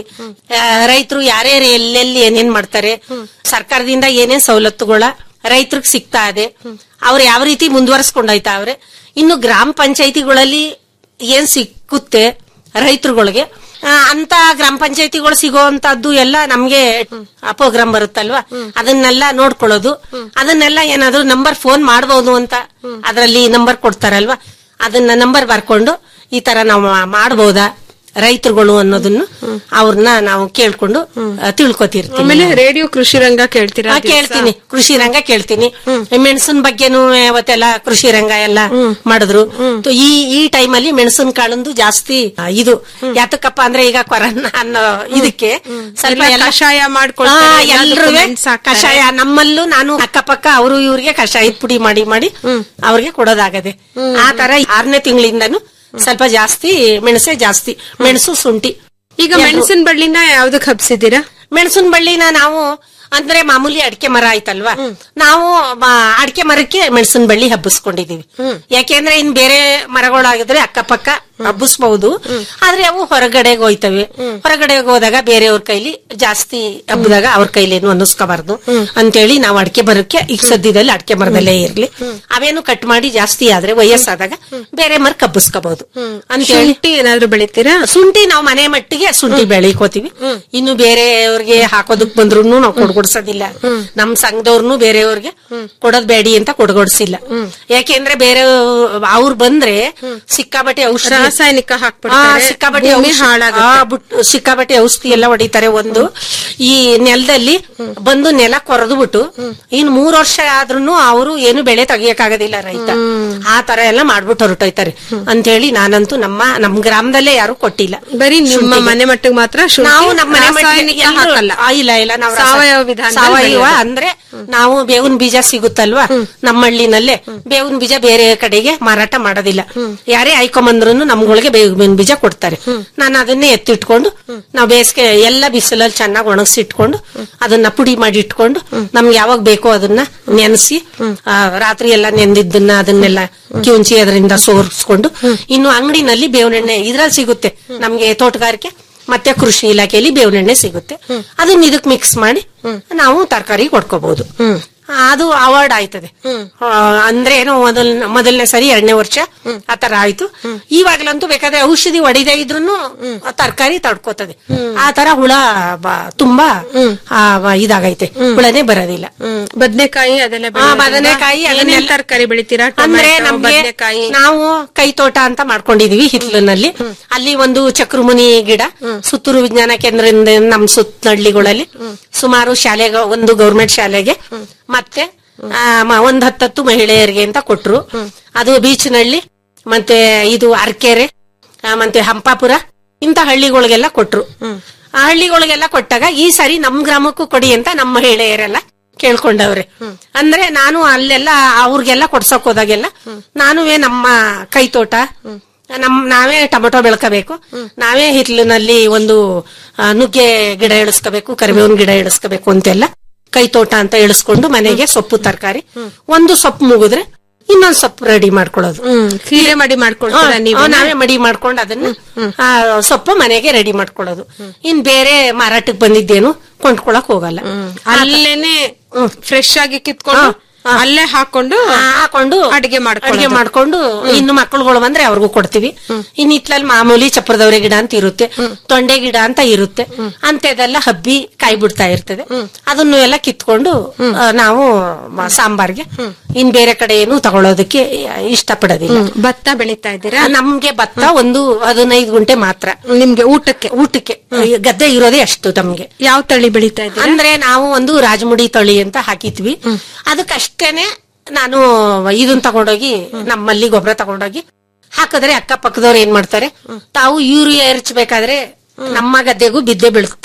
ರೈತರು ಯಾರ್ಯಾರು ಎಲ್ಲೆಲ್ಲಿ ಏನೇನ್ ಮಾಡ್ತಾರೆ ಸರ್ಕಾರದಿಂದ ಏನೇನ್ ಸವಲತ್ತುಗಳ ರೈತರಿಗೆ ಸಿಗ್ತಾ ಇದೆ ಅವ್ರು ಯಾವ ರೀತಿ ಮುಂದುವರ್ಸ್ಕೊಂಡೋಯ್ತಾವ್ರೆ ಇನ್ನು ಗ್ರಾಮ ಪಂಚಾಯತಿಗಳಲ್ಲಿ ಏನ್ ಸಿಕ್ಕುತ್ತೆ ರೈತರುಗಳಿಗೆ ಆ, ಅಂತ ಗ್ರಾಮ ಪಂಚಾಯತಿಗಳು ಸಿಗೋಂತದ್ದು ಎಲ್ಲ ನಮ್ಗೆ ಪ್ರೋಗ್ರಾಮ್ ಬರುತ್ತಲ್ವಾ ಅದನ್ನೆಲ್ಲ ನೋಡ್ಕೊಳ್ಳೋದು ಅದನ್ನೆಲ್ಲ ಏನಾದ್ರು ನಂಬರ್ ಫೋನ್ ಮಾಡಬಹುದು ಅಂತ ಅದರಲ್ಲಿ ನಂಬರ್ ಕೊಡ್ತಾರಲ್ವಾ ಅದನ್ನ ನಂಬರ್ ಬರ್ಕೊಂಡು ಈ ತರ ನಾವು ಮಾಡಬಹುದಾ ರೈತರುಗಳು ಅನ್ನೋದನ್ನು ಅವ್ರನ್ನ ನಾವು ಕೇಳ್ಕೊಂಡು ಆ, ತಿಳ್ಕೊತಿರ್ತೀವಿ ಆಮೇಲೆ ರೇಡಿಯೋ ಕೃಷಿ ರಂಗ ಕೇಳ್ತೀರಾ ಆ, ಕೇಳ್ತೀನಿ ಕೃಷಿ ರಂಗ ಕೇಳ್ತೀನಿ ಮೆಣಸಿನ ಬಗ್ಗೆನೂ ಅವತ್ತೆಲ್ಲ ಕೃಷಿ ರಂಗ ಎಲ್ಲ ಮಾಡಿದ್ರು ತು- ಈ ಈ ಟೈಮಲ್ಲಿ ಮೆಣಸಿನ ಕಾಳಂದು ಜಾಸ್ತಿ ಆ, ಇದು ಯಾತಕ್ಕಪ್ಪ ಅಂದ್ರೆ ಈಗ ಕೊರೋನಾ ಅನ್ನೋ ಇದಕ್ಕೆ ಸ್ವಲ್ಪ ಎಲ್ಲ ಎಲ್ಲ ಕಷಾಯ ಮಾಡ್ಕೊಳ್ತಾರೆ, ಆ, ಎಲ್ಲದಕ್ಕೂ ಎಲ್ರುವೆ ಮೆಣಸು ಹಾಕ್ತಾರೆ. ಕಷಾಯ ನಮ್ಮಲ್ಲೂ ನಾನು ಅಕ್ಕಪಕ್ಕ ಅವರು ಇವ್ರಿಗೆ ಕಷಾಯದ ಪುಡಿ ಮಾಡಿ ಮಾಡಿ ಅವ್ರಿಗೆ ಕೊಡೋದಾಗದೆ ಆ ತರ ಆರನೇ ತಿಂಗಳಿಂದನು ಸ್ವಲ್ಪ ಜಾಸ್ತಿ ಮೆಣಸೆ ಜಾಸ್ತಿ ಮೆಣಸು ಶುಂಠಿ ಈಗ ಮೆಣಸಿನ ಬಳ್ಳಿನ ಯಾವ್ದಕ್ ಹಬ್ಸಿದ್ದೀರಾ ಮೆಣಸಿನ ಬಳ್ಳಿನ ನಾವು ಅಂದ್ರೆ ಮಾಮೂಲಿ ಅಡಿಕೆ ಮರ ಆಯ್ತಲ್ವಾ ನಾವು ಮ- ಅಡಿಕೆ ಮರಕ್ಕೆ ಮೆಣಸಿನ ಬಳ್ಳಿ ಹಬ್ಬಿಸ್ಕೊಂಡಿದೀವಿ ಯಾಕೆಂದ್ರೆ ಇನ್ ಬೇರೆ ಮರಗಳಾಗಿದ್ರೆ ಅಕ್ಕಪಕ್ಕ ಹಬ್ಬಿಸ್ಬಹುದು ಆದ್ರೆ ಅವು ಹೊರಗಡೆಗೆ ಹೋಯ್ತವೆ ಹೊರಗಡೆಗೆ ಹೋದಾಗ ಬೇರೆಯವ್ರ ಕೈಲಿ ಜಾಸ್ತಿ ಹಬ್ಬದಾಗ ಅವ್ರ ಕೈಲೇನು ಅನ್ನಿಸ್ಕೋಬಾರ್ದು ಅಂತೇಳಿ ನಾವು ಅಡಿಕೆ ಮರಕ್ಕೆ ಈಗ ಸದ್ಯದಲ್ಲಿ ಅಡಿಕೆ ಮರದಲ್ಲೇ ಇರ್ಲಿ ಅವೇನು ಕಟ್ ಮಾಡಿ ಜಾಸ್ತಿ ಆದ್ರೆ ವಯಸ್ಸಾದಾಗ ಬೇರೆ ಮರಕ್ಕೆ ಹಬ್ಬಿಸ್ಕೋಬಹುದು ಅಂತೇಳಿ ಶುಂಠಿ ಏನಾದ್ರು ಬೆಳಿತೀರಾ ಶುಂಠಿ ನಾವು ಮನೆ ಮಟ್ಟಿಗೆ ಶುಂಠಿ ಬೆಳಿಕೋತೀವಿ ಇನ್ನು ಬೇರೆಯವ್ರಿಗೆ ಹಾಕೋದಕ್ ಬಂದ್ರು ನಾವು ಕೊಡ್ಗೊಡ್ಸೋದಿಲ್ಲ ನಮ್ ಸಂಘದವ್ರನ್ನು ಬೇರೆಯವ್ರಿಗೆ ಕೊಡೋದ್ ಬೇಡಿ ಅಂತ ಕೊಡ್ಗೊಡ್ಸಿಲ್ಲ ಯಾಕೆಂದ್ರೆ ಬೇರೆ ಅವ್ರು ಬಂದ್ರೆ ಸಿಕ್ಕಾಬಟ್ಟೆ ಔಷಧಿ ರಾಸಾಯನಿಕ ಆ, ಹಾಕ್ಬಿಡ್ತಾರೆ ಸಿಕ್ಕಾಪಟ್ಟೆ ಭೂಮಿ ಔಷಧಿ- ಹಾಳಾಗುತ್ತೆ. ಆ, ಬುಟ್- ಸಿಕ್ಕಾಪಟ್ಟೆ ಔಷಧಿ ಎಲ್ಲ ಹೊಡಿತಾರೆ ಒಂದು ಈ ನೆಲದಲ್ಲಿ ಬಂದು ನೆಲ ಕೊರೆದು ಬಿಟ್ಟು ಇನ್ ಮೂರ್ ವರ್ಷ ಆದ್ರೂ ಅವರು ಏನು ಬೆಳೆ ತೆಗಿಯಕ್ಕಾಗೋದಿಲ್ಲ ರೈತ ಆ ತರ ಎಲ್ಲ ಮಾಡ್ಬಿಟ್ಟು ಹೊರಟೋಯ್ತಾರೆ ಅಂತೇಳಿ ನಾನಂತೂ ನಮ್ಮ ನಮ್ ಗ್ರಾಮದಲ್ಲೇ ಯಾರು ಕೊಟ್ಟಿಲ್ಲ ಬರೀ ನಿಮ್ಮ ಶುಂಠಿಗೆ. ಮನೆ ಮಟ್ಟಿಗೆ ಮಾತ್ರ ಶುಂಠಿ, ನಾವು ನಮ್ಮ ಮನೆ ಮಟ್ಟಿಗೆ ರಾಸಾಯನಿಕ ಎಲ್ಲರೂ- ಹಾಕಲ್ಲ. ಆ, ಇಲ್ಲ ಇಲ್ಲ ನಾವು ಸಾವಯವ ವಿಧಾನದಲ್ಲಿ ಸಾವಯವ ಬೆಳೆಯೋದು. ಅಂದ್ರೆ ನಾವು ಬೇವಿನ ಬೀಜ ಸಿಗುತ್ತಲ್ವಾ ನಮ್ಮ ಹಳ್ಳಿನಲ್ಲೇ ಬೇವಿನ ಬೀಜ ಬೇರೆ ಕಡೆಗೆ ಮಾರಾಟ ಮಾಡೋದಿಲ್ಲ ಯಾರೇ ಆಯ್ಕೊಂಬಂದ್ರು ನಮ್ಗಳಿಗೆ ಬೇವಿನ ಬೀಜ ಕೊಡ್ತಾರೆ ನಾನು ಅದನ್ನೇ ಎತ್ತಿಟ್ಕೊಂಡು ನಾವು ಬೇಸಿಗೆ ಎಲ್ಲ ಬಿಸಿಲಲ್ಲಿ ಚೆನ್ನಾಗಿ ಒಣಗಿಸಿ ಇಟ್ಕೊಂಡು ಅದನ್ನ ಪುಡಿ ಮಾಡಿ ಇಟ್ಕೊಂಡು ನಮ್ಗೆ ಯಾವಾಗ ಬೇಕೋ ಅದನ್ನ ನೆನೆಸಿ ರಾತ್ರಿ ಎಲ್ಲ ನೆಂದಿದ್ದನ್ನ ಅದನ್ನೆಲ್ಲ ಕಿವುಂಚಿ ಅದರಿಂದ ಸೋರ್ಸ್ಕೊಂಡು ಇನ್ನು ಅಂಗಡಿನಲ್ಲಿ ಬೇವಿನೆಣ್ಣೆ ಇದ್ರಲ್ಲಿ ಸಿಗುತ್ತೆ ನಮ್ಗೆ ತೋಟಗಾರಿಕೆ ಮತ್ತೆ ಕೃಷಿ ಇಲಾಖೆಯಲ್ಲಿ ಬೇವಿನೆಣ್ಣೆ ಸಿಗುತ್ತೆ ಅದನ್ನ ಇದಕ್ ಮಿಕ್ಸ್ ಮಾಡಿ ನಾವು ತರಕಾರಿ ಕೊಡ್ಕೋಬಹುದು ಅದು ಅವಾರ್ಡ್ ಆಯ್ತದೆ ಆ, ಅಂದ್ರೆ ಏನೋ ಮೊದಲ್ ಮೊದಲನೇ ಸರಿ ಎರಡನೇ ವರ್ಷ ಆತರ ಆಯ್ತು ಇವಾಗ್ಲಂತೂ ಬೇಕಾದ್ರೆ ಔಷಧಿ ಹೊಡಿದೇ ಇದ್ರು ತರಕಾರಿ ತಡ್ಕೋತದೆ ಆ ತರ ಹುಳ ಬ- ತುಂಬಾ ಆ, ಬ- ಇದಾಗೈತೆ ಹುಳನೇ ಬರೋದಿಲ್ಲ ಬದನೆಕಾಯಿ ಅದೆಲ್ಲ ಆ, ಬದನೆಕಾಯಿ ಅದನ್ನೆಲ್ಲ ತರಕಾರಿ ಬೆಳಿತೀರಾ ಅಂದ್ರೆ ಟೊಮೆಟೊ, ನಮ್ಗೆ ಬದನೆಕಾಯಿ ನಾವು ಕೈ ತೋಟ ಅಂತ ಮಾಡ್ಕೊಂಡಿದೀವಿ ಹಿತ್ಲಿನಲ್ಲಿ ಅಲ್ಲಿ ಒಂದು ಚಕ್ರಮುನಿ ಗಿಡ ಸುತ್ತೂರು ವಿಜ್ಞಾನ ಕೇಂದ್ರದಿಂದ ನಮ್ ಸುತ್ತ ಹಳ್ಳಿಗಳಲ್ಲಿ ಸುಮಾರು ಶಾಲೆಗೆ ಒಂದು ಗೌರ್ಮೆಂಟ್ ಶಾಲೆಗೆ ಮತ್ತೆ ಆ, ಮ- ಒಂದ್ ಹತ್ತತ್ತು ಮಹಿಳೆಯರಿಗೆ ಅಂತ ಕೊಟ್ರು ಅದು ಬೀಚ್ನಳ್ಳಿ ಮತ್ತೆ ಇದು ಅರ್ಕೆರೆ ಆ, ಮತ್ತೆ ಹಂಪಾಪುರ ಇಂತ ಹಳ್ಳಿಗಳಿಗೆಲ್ಲ ಕೊಟ್ರು ಆ ಹಳ್ಳಿಗಳಿಗೆಲ್ಲ ಕೊಟ್ಟಾಗ ಈ ಸರಿ ನಮ್ ಗ್ರಾಮಕ್ಕೂ ಕೊಡಿ ಅಂತ ನಮ್ಮ ಮಹಿಳೆಯರೆಲ್ಲ ಕೇಳ್ಕೊಂಡವ್ರೆ ಅಂದ್ರೆ ನಾನು ಅಲ್ಲೆಲ್ಲ ಅವ್ರಿಗೆಲ್ಲ ಕೊಡ್ಸಕ್ ಹೋದಾಗೆಲ್ಲ ನಾನುವೇ ನಮ್ಮ ಕೈ ತೋಟ ನಮ್ ನಾವೇ ಟೊಮೆಟೊ ಬೆಳ್ಕೋಬೇಕು ನಾವೇ ಹಿತ್ಲಿನಲ್ಲಿ ಒಂದು ಆ, ನುಗ್ಗೆ ಗಿಡ ಇಳಿಸ್ಕೋಬೇಕು ಕರಿಬೇವಿನ ಗಿಡ ಇಳಿಸ್ಕೋಬೇಕು ಅಂತೆಲ್ಲ ಕೈ ತೋಟ ಅಂತ ಇಳಿಸ್ಕೊಂಡು ಮನೆಗೆ ಸೊಪ್ಪು ತರಕಾರಿ ಒಂದು ಸೊಪ್ಪು ಮುಗಿದ್ರೆ ಇನ್ನೊಂದ್ ಸೊಪ್ಪು ರೆಡಿ ಮಾಡ್ಕೊಳ್ಳೋದು ಹೀರೆ ಮಾಡಿ ಮಾಡ್ಕೊಳ್ತೀರಾ ಆ, ನೀವು ಆ, ನಾವೇ ಮಡಿ ಮಾಡ್ಕೊಂಡು ಅದನ್ನ ಆ, ಸೊಪ್ಪು ಮನೆಗೆ ರೆಡಿ ಮಾಡ್ಕೊಳ್ಳೋದು ಇನ್ ಬೇರೆ ಮಾರಾಟಕ್ಕೆ ಬಂದಿದ್ದೇನು ಕೊಂಡ್ಕೊಳಕ್ ಹೋಗಲ್ಲ ಅಲ್ಲೇನೆ ಫ್ರೆಶ್ ಆಗಿ ಕಿತ್ಕೊಂಡು ಅಲ್ಲೇ ಹಾಕೊಂಡು ಆ, ಹಾಕೊಂಡು ಅಡಿಗೆ ಮಾಡ್ಕೊಳ್ಳೋದು. ಅಡಿಗೆ ಮಾಡ್ಕೊಂಡು ಇನ್ನು ಮಕ್ಕಳುಗಳು ಬಂದ್ರೆ ಅವ್ರಿಗೂ ಕೊಡ್ತೀವಿ ಇನ್ ಇತ್ಲಲ್ಲಿ ಮಾಮೂಲಿ ಚಪ್ಪರದವರೆ ಗಿಡ ಅಂತ ಇರುತ್ತೆ ತೊಂಡೆ ಗಿಡ ಅಂತ ಇರುತ್ತೆ ಅಂತದೆಲ್ಲ ಹಬ್ಬಿ ಕಾಯಿ ಬಿಡ್ತಾ ಇರ್ತದೆ ಅದನ್ನು ಎಲ್ಲ ಕಿತ್ಕೊಂಡು ಆ, ನಾವು ಮ- ಸಾಂಬಾರ್ಗೆ ಇನ್ ಬೇರೆ ಕಡೆ ಏನು ತಗೊಳ್ಳೋದಕ್ಕೆ ಇಷ್ಟಪಡೋದಿಲ್ಲ ಭತ್ತ ಬೆಳಿತಾ ಇದ್ದೀರಾ ನಮ್ಗೆ ಭತ್ತ ಒಂದು ಹದಿನೈದು ಗುಂಟೆ ಮಾತ್ರ ನಿಮ್ಗೆ ಊಟಕ್ಕೆ ಊಟಕ್ಕೆ ಈ ಗದ್ದೆ ಇರೋದೇ ಅಷ್ಟು ತಮ್ಗೆ ಯಾವ ತಳಿ ಬೆಳಿತಾ ಇದ್ದೀರಾ ಅಂದ್ರೆ ನಾವು ಒಂದು ರಾಜಮುಡಿ ತಳಿ ಅಂತ ಹಾಕಿದ್ವಿ ಅದಕ್ಕಷ್ಟೇನೆ ನಾನು ಇದನ್ ತಗೊಂಡೋಗಿ ನಮ್ಮಲ್ಲಿ ಗೊಬ್ಬರ ತಗೊಂಡೋಗಿ ಹಾಕಿದ್ರೆ ಅಕ್ಕಪಕ್ಕದವ್ರು ಏನ್ ಮಾಡ್ತಾರೆ ತಾವು ಯೂರಿಯಾ ಎರಚಬೇಕಾದ್ರೆ ನಮ್ಮ ಗದ್ದೆಗೂ ಬಿದ್ದೆ ಬೀಳುತ್ತೆ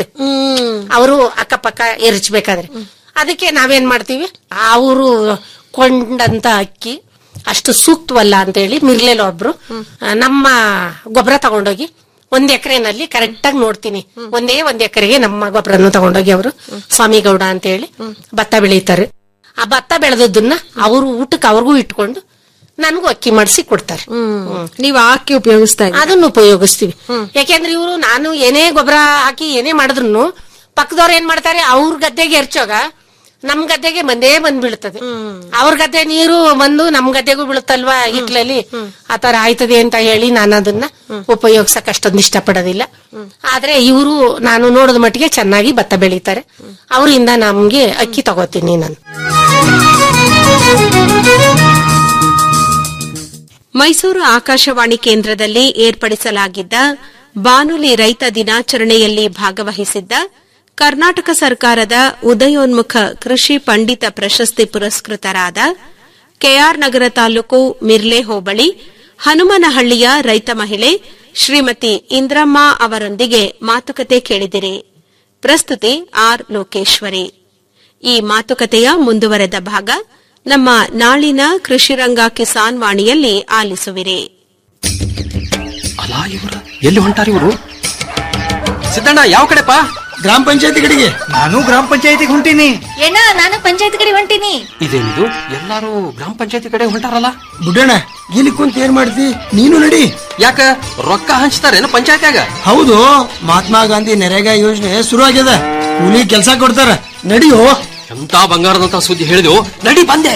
ಅವರು ಅಕ್ಕಪಕ್ಕ ಎರಚಬೇಕಾದ್ರೆ ಅದಕ್ಕೆ ನಾವೇನ್ ಮಾಡ್ತೀವಿ ಅವರು ಕೊಂಡಂತ ಅಕ್ಕಿ ಅಷ್ಟು ಸೂಕ್ತವಲ್ಲ ಅಂತ ಹೇಳಿ ಮಿರ್ಲೆಲ್ ಒಬ್ರು ಆ, ನಮ್ಮ ಗೊಬ್ಬರ ತಗೊಂಡೋಗಿ ಒಂದ್ ಎಕರೆನಲ್ಲಿ ಕರೆಕ್ಟ್ ಆಗಿ ನೋಡ್ತೀನಿ ಒಂದೇ ಒಂದ್ ಎಕರೆಗೆ ನಮ್ಮ ಗೊಬ್ಬರನ್ನು ತಗೊಂಡೋಗಿ ಅವರು ಸ್ವಾಮಿಗೌಡ ಅಂತ ಹೇಳಿ ಭತ್ತ ಬೆಳೀತಾರೆ ಆ ಭತ್ತ ಬೆಳೆದದ್ದನ್ನ ಅವರು ಊಟಕ್ಕೆ ಅವ್ರಿಗೂ ಇಟ್ಕೊಂಡು ನನಗೂ ಅಕ್ಕಿ ಮಾಡಿಸಿ ಕೊಡ್ತಾರೆ ನೀವು ಹಾಕಿ ಉಪಯೋಗಿಸ್ತಾ ಇದ್ದೀರಾ ಅದನ್ನ ಉಪಯೋಗಿಸ್ತೀವಿ ಯಾಕೆಂದ್ರೆ ಇವರು ನಾನು ಏನೇ ಗೊಬ್ಬರ ಹಾಕಿ ಏನೇ ಮಾಡಿದ್ರು ಪಕ್ಕದವ್ರು ಏನ್ ಮಾಡ್ತಾರೆ ಅವ್ರ ಗದ್ದೆಗೆ ಎರ್ಚೋಗ ನಮ್ ಗದ್ದೆಗೆ ಬಂದೇ ಬಂದ್ ಬೀಳ್ತದೆ ಅವ್ರ ಗದ್ದೆ ನೀರು ಬಂದು ನಮ್ ಗದ್ದೆಗೂ ಬೀಳುತ್ತಲ್ವಾ ಹಿಟ್ಲಲ್ಲಿ ಆತರ ಆಯ್ತದೆ ಅಂತ ಹೇಳಿ ನಾನು ಅದನ್ನ ಉಪಯೋಗಿಸಕ್ ಅಷ್ಟೊಂದು ಇಷ್ಟಪಡೋದಿಲ್ಲ ಆದ್ರೆ ಇವರು ನಾನು ನೋಡಿದ ಮಟ್ಟಿಗೆ ಚೆನ್ನಾಗಿ ಭತ್ತ ಬೆಳೀತಾರೆ ಅವರಿಂದ ನಮ್ಗೆ ಅಕ್ಕಿ ತಗೋತೀನಿ ನಾನು ಮೈಸೂರು ಆಕಾಶವಾಣಿ ಕೇಂದ್ರದಲ್ಲಿ ಏರ್ಪಡಿಸಲಾಗಿದ್ದ ಬಾನುಲಿ ರೈತ ದಿನಾಚರಣೆಯಲ್ಲಿ ಭಾಗವಹಿಸಿದ್ದ ಕರ್ನಾಟಕ ಸರ್ಕಾರದ ಉದಯೋನ್ಮುಖ ಕೃಷಿ ಪಂಡಿತ ಪ್ರಶಸ್ತಿ ಪುರಸ್ಕೃತರಾದ ಕೆಆರ್ ನಗರ ತಾಲೂಕು ಮಿರ್ಲೆ ಹೋಬಳಿ ಹನುಮನಹಳ್ಳಿಯ ರೈತ ಮಹಿಳೆ ಶ್ರೀಮತಿ ಇಂದ್ರಮ್ಮ ಅವರೊಂದಿಗೆ ಮಾತುಕತೆ ಕೇಳಿದಿರಿ ಪ್ರಸ್ತುತಿ ಆರ್ ಲೋಕೇಶ್ವರಿ ಈ ಮಾತುಕತೆಯ ಮುಂದುವರೆದ ಭಾಗ ನಮ್ಮ ನಾಳಿನ ಕೃಷಿರಂಗ ಕಿಸಾನ್ ವಾಣಿಯಲ್ಲಿ ಆಲಿಸುವಿರಿ ಅಲ್ಲ ಇವರು ಎಲ್ಲಿ ಹೊಂಟಾರ ಇವರು ಸಿದ್ದಣ್ಣ ಯಾವ ಕಡೆಪ ಗ್ರಾಮ ಪಂಚಾಯತಿ ಕಡೆಗೆ ನಾನು ಗ್ರಾಮ ಪಂಚಾಯತಿಗೆ ಹೊಂಟೀನಿ ಏನ ನಾನು ಪಂಚಾಯತ್ ಕಡೆ ಹೊಂಟೀನಿ ಇದೇನಿದು ಎಲ್ಲಾರು ಗ್ರಾಮ ಪಂಚಾಯತಿ ಕಡೆ ಹೊಂಟಾರಲ್ಲ ಬುಡ್ಡಣ್ಣ ಇಲ್ಲಿ ಕುಂತ ಏನ್ ಮಾಡ್ತಿ ನೀನು ನಡಿ ಯಾಕ ರೊಕ್ಕ ಹಂಚ್ತಾರೇನು ಪಂಚಾಯತ್ಯಾಗ ಹೌದು ಮಹಾತ್ಮ ಗಾಂಧಿ ನರೇಗಾ ಯೋಜನೆ ಶುರು ಆಗ್ಯದ ಕೂಲಿ ಕೆಲಸ ಕೊಡ್ತಾರ ನಡಿಯೋ ಎಂತ ಬಂಗಾರದಂತ ಸುದ್ದಿ ಹೇಳಿದೆವು ನಡಿ ಬಂದೆ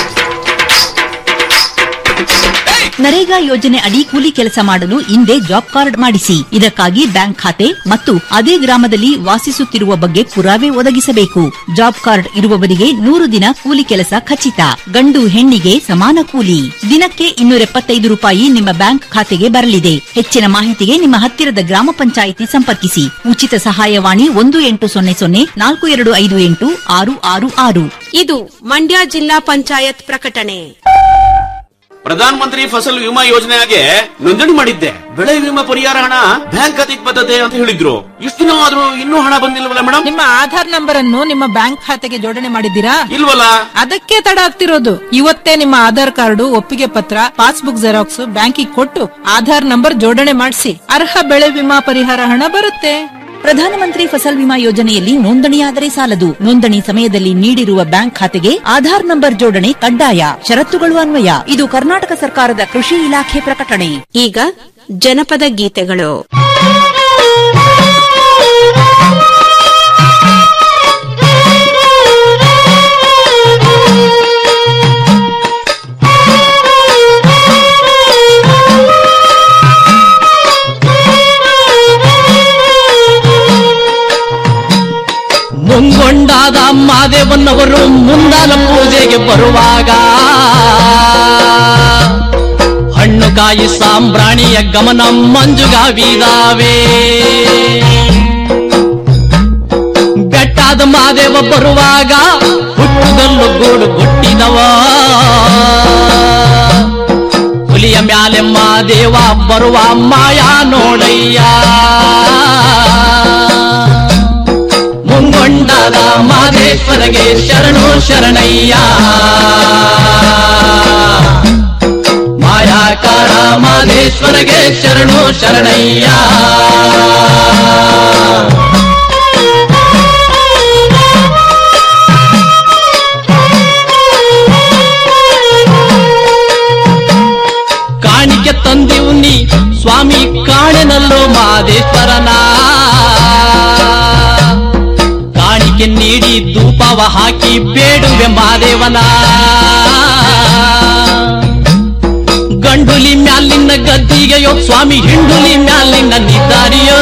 ನರೇಗಾ ಯೋಜನೆ ಅಡಿ ಕೂಲಿ ಕೆಲಸ ಮಾಡಲು ಹಿಂದೆ ಜಾಬ್ ಕಾರ್ಡ್ ಮಾಡಿಸಿ ಇದಕ್ಕಾಗಿ ಬ್ಯಾಂಕ್ ಖಾತೆ ಮತ್ತು ಅದೇ ಗ್ರಾಮದಲ್ಲಿ ವಾಸಿಸುತ್ತಿರುವ ಬಗ್ಗೆ ಪುರಾವೆ ಒದಗಿಸಬೇಕು ಜಾಬ್ ಕಾರ್ಡ್ ಇರುವವರಿಗೆ ನೂರು ದಿನ ಕೂಲಿ ಕೆಲಸ ಖಚಿತ ಗಂಡು ಹೆಣ್ಣಿಗೆ ಸಮಾನ ಕೂಲಿ ದಿನಕ್ಕೆ ಇನ್ನೂರ ಎಪ್ಪತ್ತೈದು ರೂಪಾಯಿ ನಿಮ್ಮ ಬ್ಯಾಂಕ್ ಖಾತೆಗೆ ಬರಲಿದೆ ಹೆಚ್ಚಿನ ಮಾಹಿತಿಗೆ ನಿಮ್ಮ ಹತ್ತಿರದ ಗ್ರಾಮ ಪಂಚಾಯಿತಿ ಸಂಪರ್ಕಿಸಿ ಉಚಿತ ಸಹಾಯವಾಣಿ ಒಂದು ಎಂಟು ಸೊನ್ನೆ ಸೊನ್ನೆ ನಾಲ್ಕು ಎರಡು ಐದು ಎಂಟು ಆರು ಆರು ಆರು ಇದು ಮಂಡ್ಯ ಜಿಲ್ಲಾ ಪಂಚಾಯತ್ ಪ್ರಕಟಣೆ ಪ್ರಧಾನ ಮಂತ್ರಿ ಫಸಲ್ ವಿಮಾ ಯೋಜನೆಗೆ ನೋಂದಣಿ ಮಾಡಿದ್ದೆ ಬೆಳೆ ವಿಮಾ ಪರಿಹಾರ ಹಣ ಬ್ಯಾಂಕ್ ಖಾತೆಗೆ ಬರ್ತದೆ ಅಂತ ಹೇಳಿದ್ರು ಇಷ್ಟು ದಿನ ಆದ್ರೂ ಇನ್ನೂ ಹಣ ಬಂದಿಲ್ವಲ್ಲ ಮೇಡಮ್ ನಿಮ್ಮ ಆಧಾರ್ ನಂಬರ್ ಅನ್ನು ನಿಮ್ಮ ಬ್ಯಾಂಕ್ ಖಾತೆಗೆ ಜೋಡಣೆ ಮಾಡಿದ್ದೀರಾ ಇಲ್ವಲ್ಲ ಅದಕ್ಕೆ ತಡ ಆಗ್ತಿರೋದು ಇವತ್ತೇ ನಿಮ್ಮ ಆಧಾರ್ ಕಾರ್ಡು ಒಪ್ಪಿಗೆ ಪತ್ರ ಪಾಸ್ಬುಕ್ ಜೆರಾಕ್ಸ್ ಬ್ಯಾಂಕಿಗೆ ಕೊಟ್ಟು ಆಧಾರ್ ನಂಬರ್ ಜೋಡಣೆ ಮಾಡಿಸಿ ಅರ್ಹ ಬೆಳೆ ವಿಮಾ ಪರಿಹಾರ ಹಣ ಬರುತ್ತೆ ಪ್ರಧಾನಮಂತ್ರಿ ಫಸಲ್ ವಿಮಾ ಯೋಜನೆಯಲ್ಲಿ ನೋಂದಣಿಯಾದರೆ ಸಾಲದು ನೋಂದಣಿ ಸಮಯದಲ್ಲಿ ನೀಡಿರುವ ಬ್ಯಾಂಕ್ ಖಾತೆಗೆ ಆಧಾರ್ ನಂಬರ್ ಜೋಡಣೆ ಕಡ್ಡಾಯ ಷರತ್ತುಗಳು ಅನ್ವಯ ಇದು ಕರ್ನಾಟಕ ಸರ್ಕಾರದ ಕೃಷಿ ಇಲಾಖೆ ಪ್ರಕಟಣೆ ಈಗ ಜನಪದ ಗೀತೆಗಳು ಮುಂಗೊಂಡಾದ ಮಾದೇವನ್ನವರು ಮುಂದಾಲ ಪೂಜೆಗೆ ಬರುವಾಗ ಹಣ್ಣು ಕಾಯಿ ಸಾಂಬ್ರಾಣಿಯ ಗಮನ ಮಂಜುಗಾವಿದಾವೆ ಬೆಟ್ಟಾದ ಮಾದೇವ ಬರುವಾಗ ಹುಟ್ಟುಗಲ್ಲು ಗೂಡು ಹುಟ್ಟಿದವ ಹುಲಿಯ ಮ್ಯಾಲೆ ಮಾದೇವ ಬರುವ ಮಾಯಾ ನೋಡಯ್ಯ ಮುಂಗೊಂಡಾದ ಮಾದೇಶ್ವರಗೆ ಶರಣು ಶರಣಯ್ಯ ಮಾಯಾಕಾರ ಮಾದೇಶ್ವರಗೆ ಶರಣು ಶರಣಯ್ಯ ಕಾಣಿಕೆ ತಂದಿವು ನೀ ಸ್ವಾಮಿ ಕಾಣೆನಲ್ಲೋ ಮಾದೇಶ್ವರನ ಕಾಣಿಕೆ ನೀಡಿ ಧೂಪವ ಹಾಕಿ ಬೇಡುವೆ ಮಾದೇವನ ಗಂಡುಲಿ ಮ್ಯಾಲಿನ ಗದ್ದಿಗೆಯೋ ಸ್ವಾಮಿ ಹಿಂಡುಲಿ ಮ್ಯಾಲಿನ ನಿದ್ದಾರಿಯೋ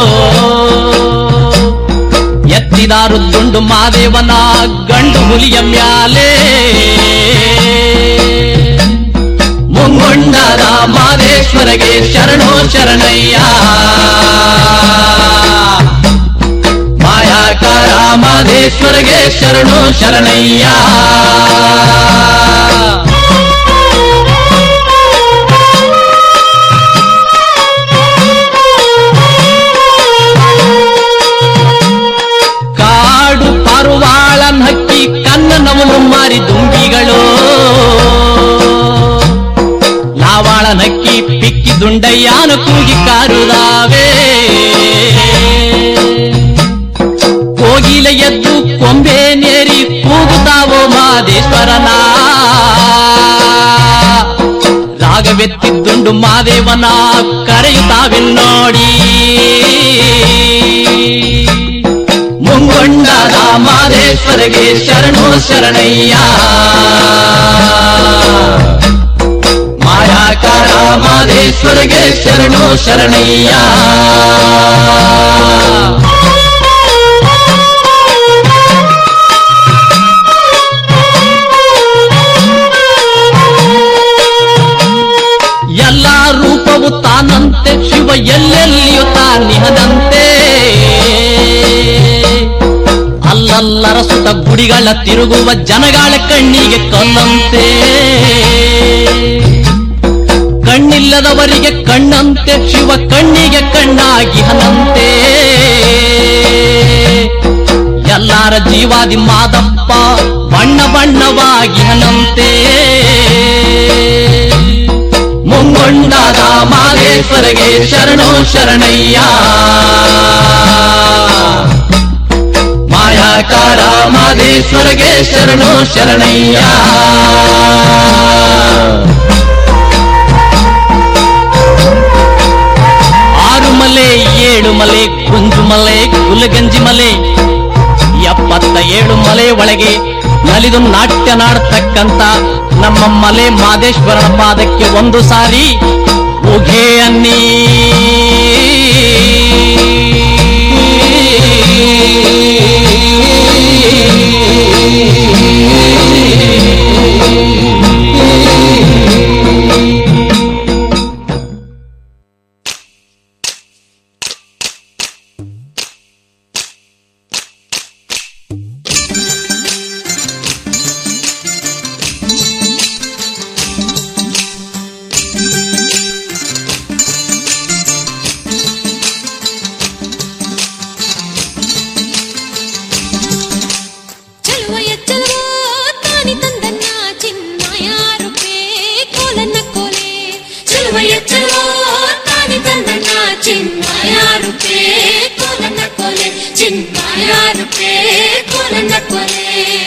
ಎತ್ತಿದಾರು ದುಂಡು ಮಾದೇವನ ಗಂಡು ಹುಲಿಯ ಮ್ಯಾಲೆ ಮುಂಗೊಂಡರ ಮಾದೇಶ್ವರಗೆ ಶರಣೋ ಶರಣಯ್ಯ ಮಾಯಾಕಾರ ಮಾದೇಶ್ವರಗೆ ಶರಣೋ ಶರಣಯ್ಯ ಕಾಡು ಪಾರುವಾಳ ಹಕ್ಕಿ ಕನ್ನನವನ್ನು ಮಾರಿ ದುಂಬಿಗಳು ಪಾವಾಳ ನಕ್ಕಿ ಪಿಕ್ಕಿ ದುಂಡಯ್ಯಾನ ಕೂಗಿ ಕಾರುದಾವೆ ಕೋಗಿಲ ಎದ್ದು ಕೊಂಬೆ ನೇರಿ ಕೂಗುತ್ತಾವೋ ಮಾದೇಶ್ವರನ ರಾಗವೆತ್ತಿದ್ದುಂಡು ಮಾದೇವನ ಕರೆಯುತ್ತಾವೆ ನೋಡಿ ಮುಂಗೊಂಡದ ಮಾದೇಶ್ವರಗೆ ಶರಣು ಶರಣಯ್ಯ ಮಾಯಾಕಾರ ಮಾದೇಶ್ವರಗೆ ಶರಣು ಶರಣಯ್ಯ ಎಲ್ಲ ರೂಪವು ತಾನಂತೆ ಶಿವ ಎಲ್ಲೆಲ್ಲಿಯೂ ತಾನಿಹದಂತೆ ಅಲ್ಲಲ್ಲರ ಸುತ ಗುಡಿಗಳ ತಿರುಗುವ ಜನಗಳ ಕಣ್ಣಿಗೆ ಕಲ್ಲಂತೆ ಕಣ್ಣಿಲ್ಲದವರಿಗೆ ಕಣ್ಣಂತೆ ಶಿವ ಕಣ್ಣಿಗೆ ಕಣ್ಣಾಗಿಹನಂತೆ ಎಲ್ಲಾರ ಜೀವಾದಿ ಮಾದಪ್ಪ ಬಣ್ಣ ಬಣ್ಣವಾಗಿಹನಂತೆ ಮುಂಗೊಂಡಾದ ಮಾದೇಶ್ವರಗೆ ಶರಣು ಶರಣಯ್ಯ ಮಾಯಾಕಾರ ಮಾದೇಶ್ವರಗೆ ಶರಣು ಶರಣಯ್ಯ ಆರು ಮಲೆ ಏಳು ಮಲೆ ಗುಂಜು ಮಲೆ ಗುಲಗಂಜಿ ಮಲೆ ಎಪ್ಪತ್ತ ಏಳು ಮಲೆ ಒಳಗೆ ನಲಿದು ನಾಟ್ಯ ನಾಡ್ತಕ್ಕಂತ ನಮ್ಮ ಮಲೆ ಮಾದೇಶ್ವರನ ಪಾದಕ್ಕೆ ಒಂದು ಸಾರಿ ಉಘೆ ಅನ್ನಿ ಚಲುವಯ ಚಲುವ ತಾನಿ ತಂದನ್ನ ಚಿನ್ಮಯ ರೂಪೇ ಕೋಲನ್ನ ಕೋಲೆ ಚಲುವಯ ಚಲುವ ತಾನಿ ತಂದನ್ನ ಚಿನ್ಮಯ ರೂಪೇ ಕೋಲನ್ನ ಕೋಲೆ ಚಿನ್ಮಯ ರೂಪೇ ಕೋಲನ್ನ ಕೋಲೆ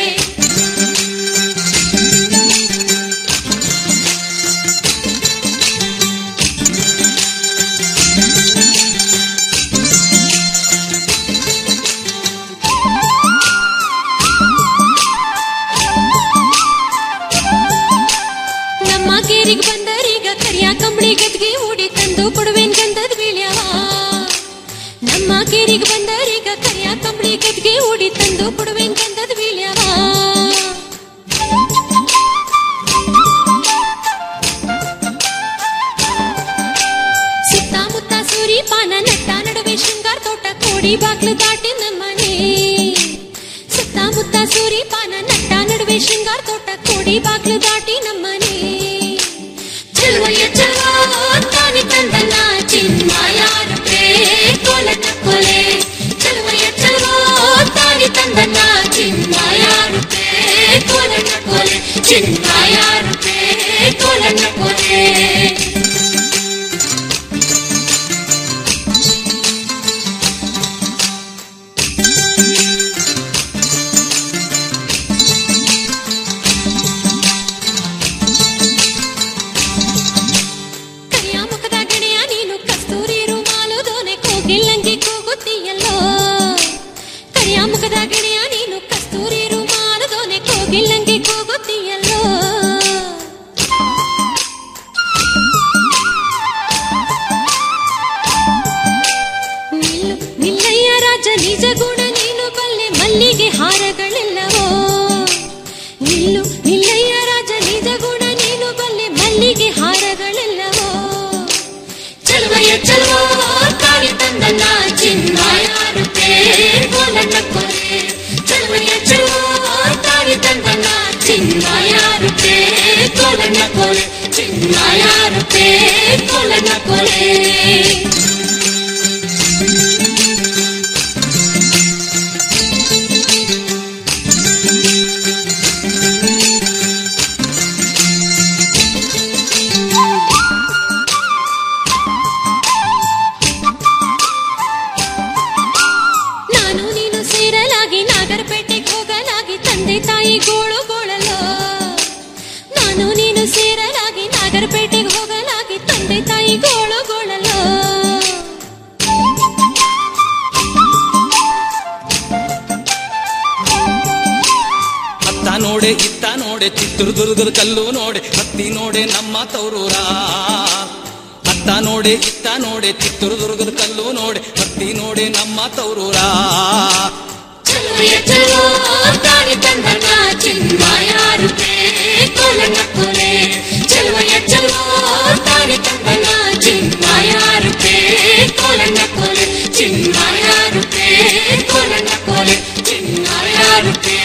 ನಮ್ಮ ಕೇರಿಗೆ ಬಂದರೀಗ ಕರಿಯ ಕಂಬಳಿ ಗದ್ಗೆ ಹೂಡಿ ತಂದು ಕೊಡುವೇನ್ ಗಂಧದ ಬೀಳ್ಯವ ನಮ್ಮ ಕೇರಿಗೆ ಬಂದರೀಗ ಕರಿಯ ಕಂಬಳಿ ಗದ್ಗೆ ಹೂಡಿ ತಂದು ಕೊಡುವೇನ್ ಗಂಧದ ಬೀಳ್ಯವ ಸುತ್ತಮುತ್ತ ಸೂರಿ ಪಾನ ನಟ್ಟ ನಡುವೆ ಶೃಂಗಾರ ತೋಟ ಕೋಡಿ ಬಾಗ್ಲು ದಾಟಿ ನಮ್ಮನೆ ಸುತ್ತಮುತ್ತ ಸೂರಿ ಪಾನ ನಟ್ಟ ನಡುವೆ ಶೃಂಗಾರ ತೋಟ ಕೋಡಿ ಬಾಗ್ಲು ದಾಟಿ ನಮ್ಮನೆ ಚಲುವಯ್ಯ ಚಲುವ ತಾನಿ ತಂದನ ಚಿನ್ಮಯ ರೂಪೇ ಕೋಲನ ಕೊಲೆ ಚಲುವಯ್ಯ ಚಲುವ ತಾನಿ ತಂದನ ಚಿನ್ಮಯ ರೂಪೇ ಕೋಲನ ಕೊಲೆ ಚಿನ್ಮಯ ರೂಪೇ ಕೋಲನ ಕೊಲೆ ಕರಿಯ ಮುಖದ ಗೆಳೆಯ ನೀನು ಕಸ್ತೂರಿ ರುಮಾಲು ದೋನೆ ಕೋಗಿಲ್ಲಂಗಿ ಕೂಗುತ್ತೀಯಲ್ಲೋ ಕರಿಯ ಮುಖದ ಗೆಳೆಯ ನೀನು ಕಸ್ತೂರಿ ರುಮಾಲು ದೋನೆ ಕೋಗಿಲ್ಲಂಗಿ ಕೂಗುತ್ತೀಯಲ್ಲೋ ನಿಲ್ಲು ನಿಲ್ಲಯ್ಯ ರಾಜ ನಿಜ ಗುಣ ನೀನು ಬಲ್ಲೆ ಮಲ್ಲಿಗೆ ಹಾರಗಳೆಲ್ಲವೋ ನಿಲ್ಲು ನಿಲ್ಲಯ್ಯ ರಾಜ ನಿಜ ಗುಣ ನೀನು ಬಲ್ಲೆ ಮಲ್ಲಿಗೆ ಹಾರಗಳೆಲ್ಲವೋ ಚಲುವಯ್ಯ ಚಲುವ ಕಾಳಿ ತಂದನ ಚಿನ್ಮಯ ರೂಪೇ ಕೋಲನ ಕೊಲೆ ಚಲುವಯ್ಯ ಚಲುವ ಕಾಳಿ ತಂದನ ಚಿನ್ಮಯ ರೂಪೇ ಕೋಲನ ಕೊಲೆ ಚಿನ್ಮಯ ರೂಪೇ ಕೋಲನ ಕೊಲೆ ಚಿತ್ರದುರ್ಗದ ಕಲ್ಲು ನೋಡೆ ಹತ್ತಿ ನೋಡೆ ನಮ್ಮ ತೌರೂರ ಅತ್ತ ನೋಡೆ ಇತ್ತ ನೋಡೆ ಚಿತ್ರದುರ್ಗದ ಕಲ್ಲು ನೋಡೆ ಹತ್ತಿ ನೋಡೆ ನಮ್ಮ ತೌರೂರ ಚಲುವೆಯ ಚಲೋ ತಾನಿ ತಂದನ ಚಿನ್ಮಾಯಾರುತೆ ಕೊಲನ ಕೊಲೆ ಚಲುವೆಯ ಚಲೋ ತಾನಿ ತಂದನ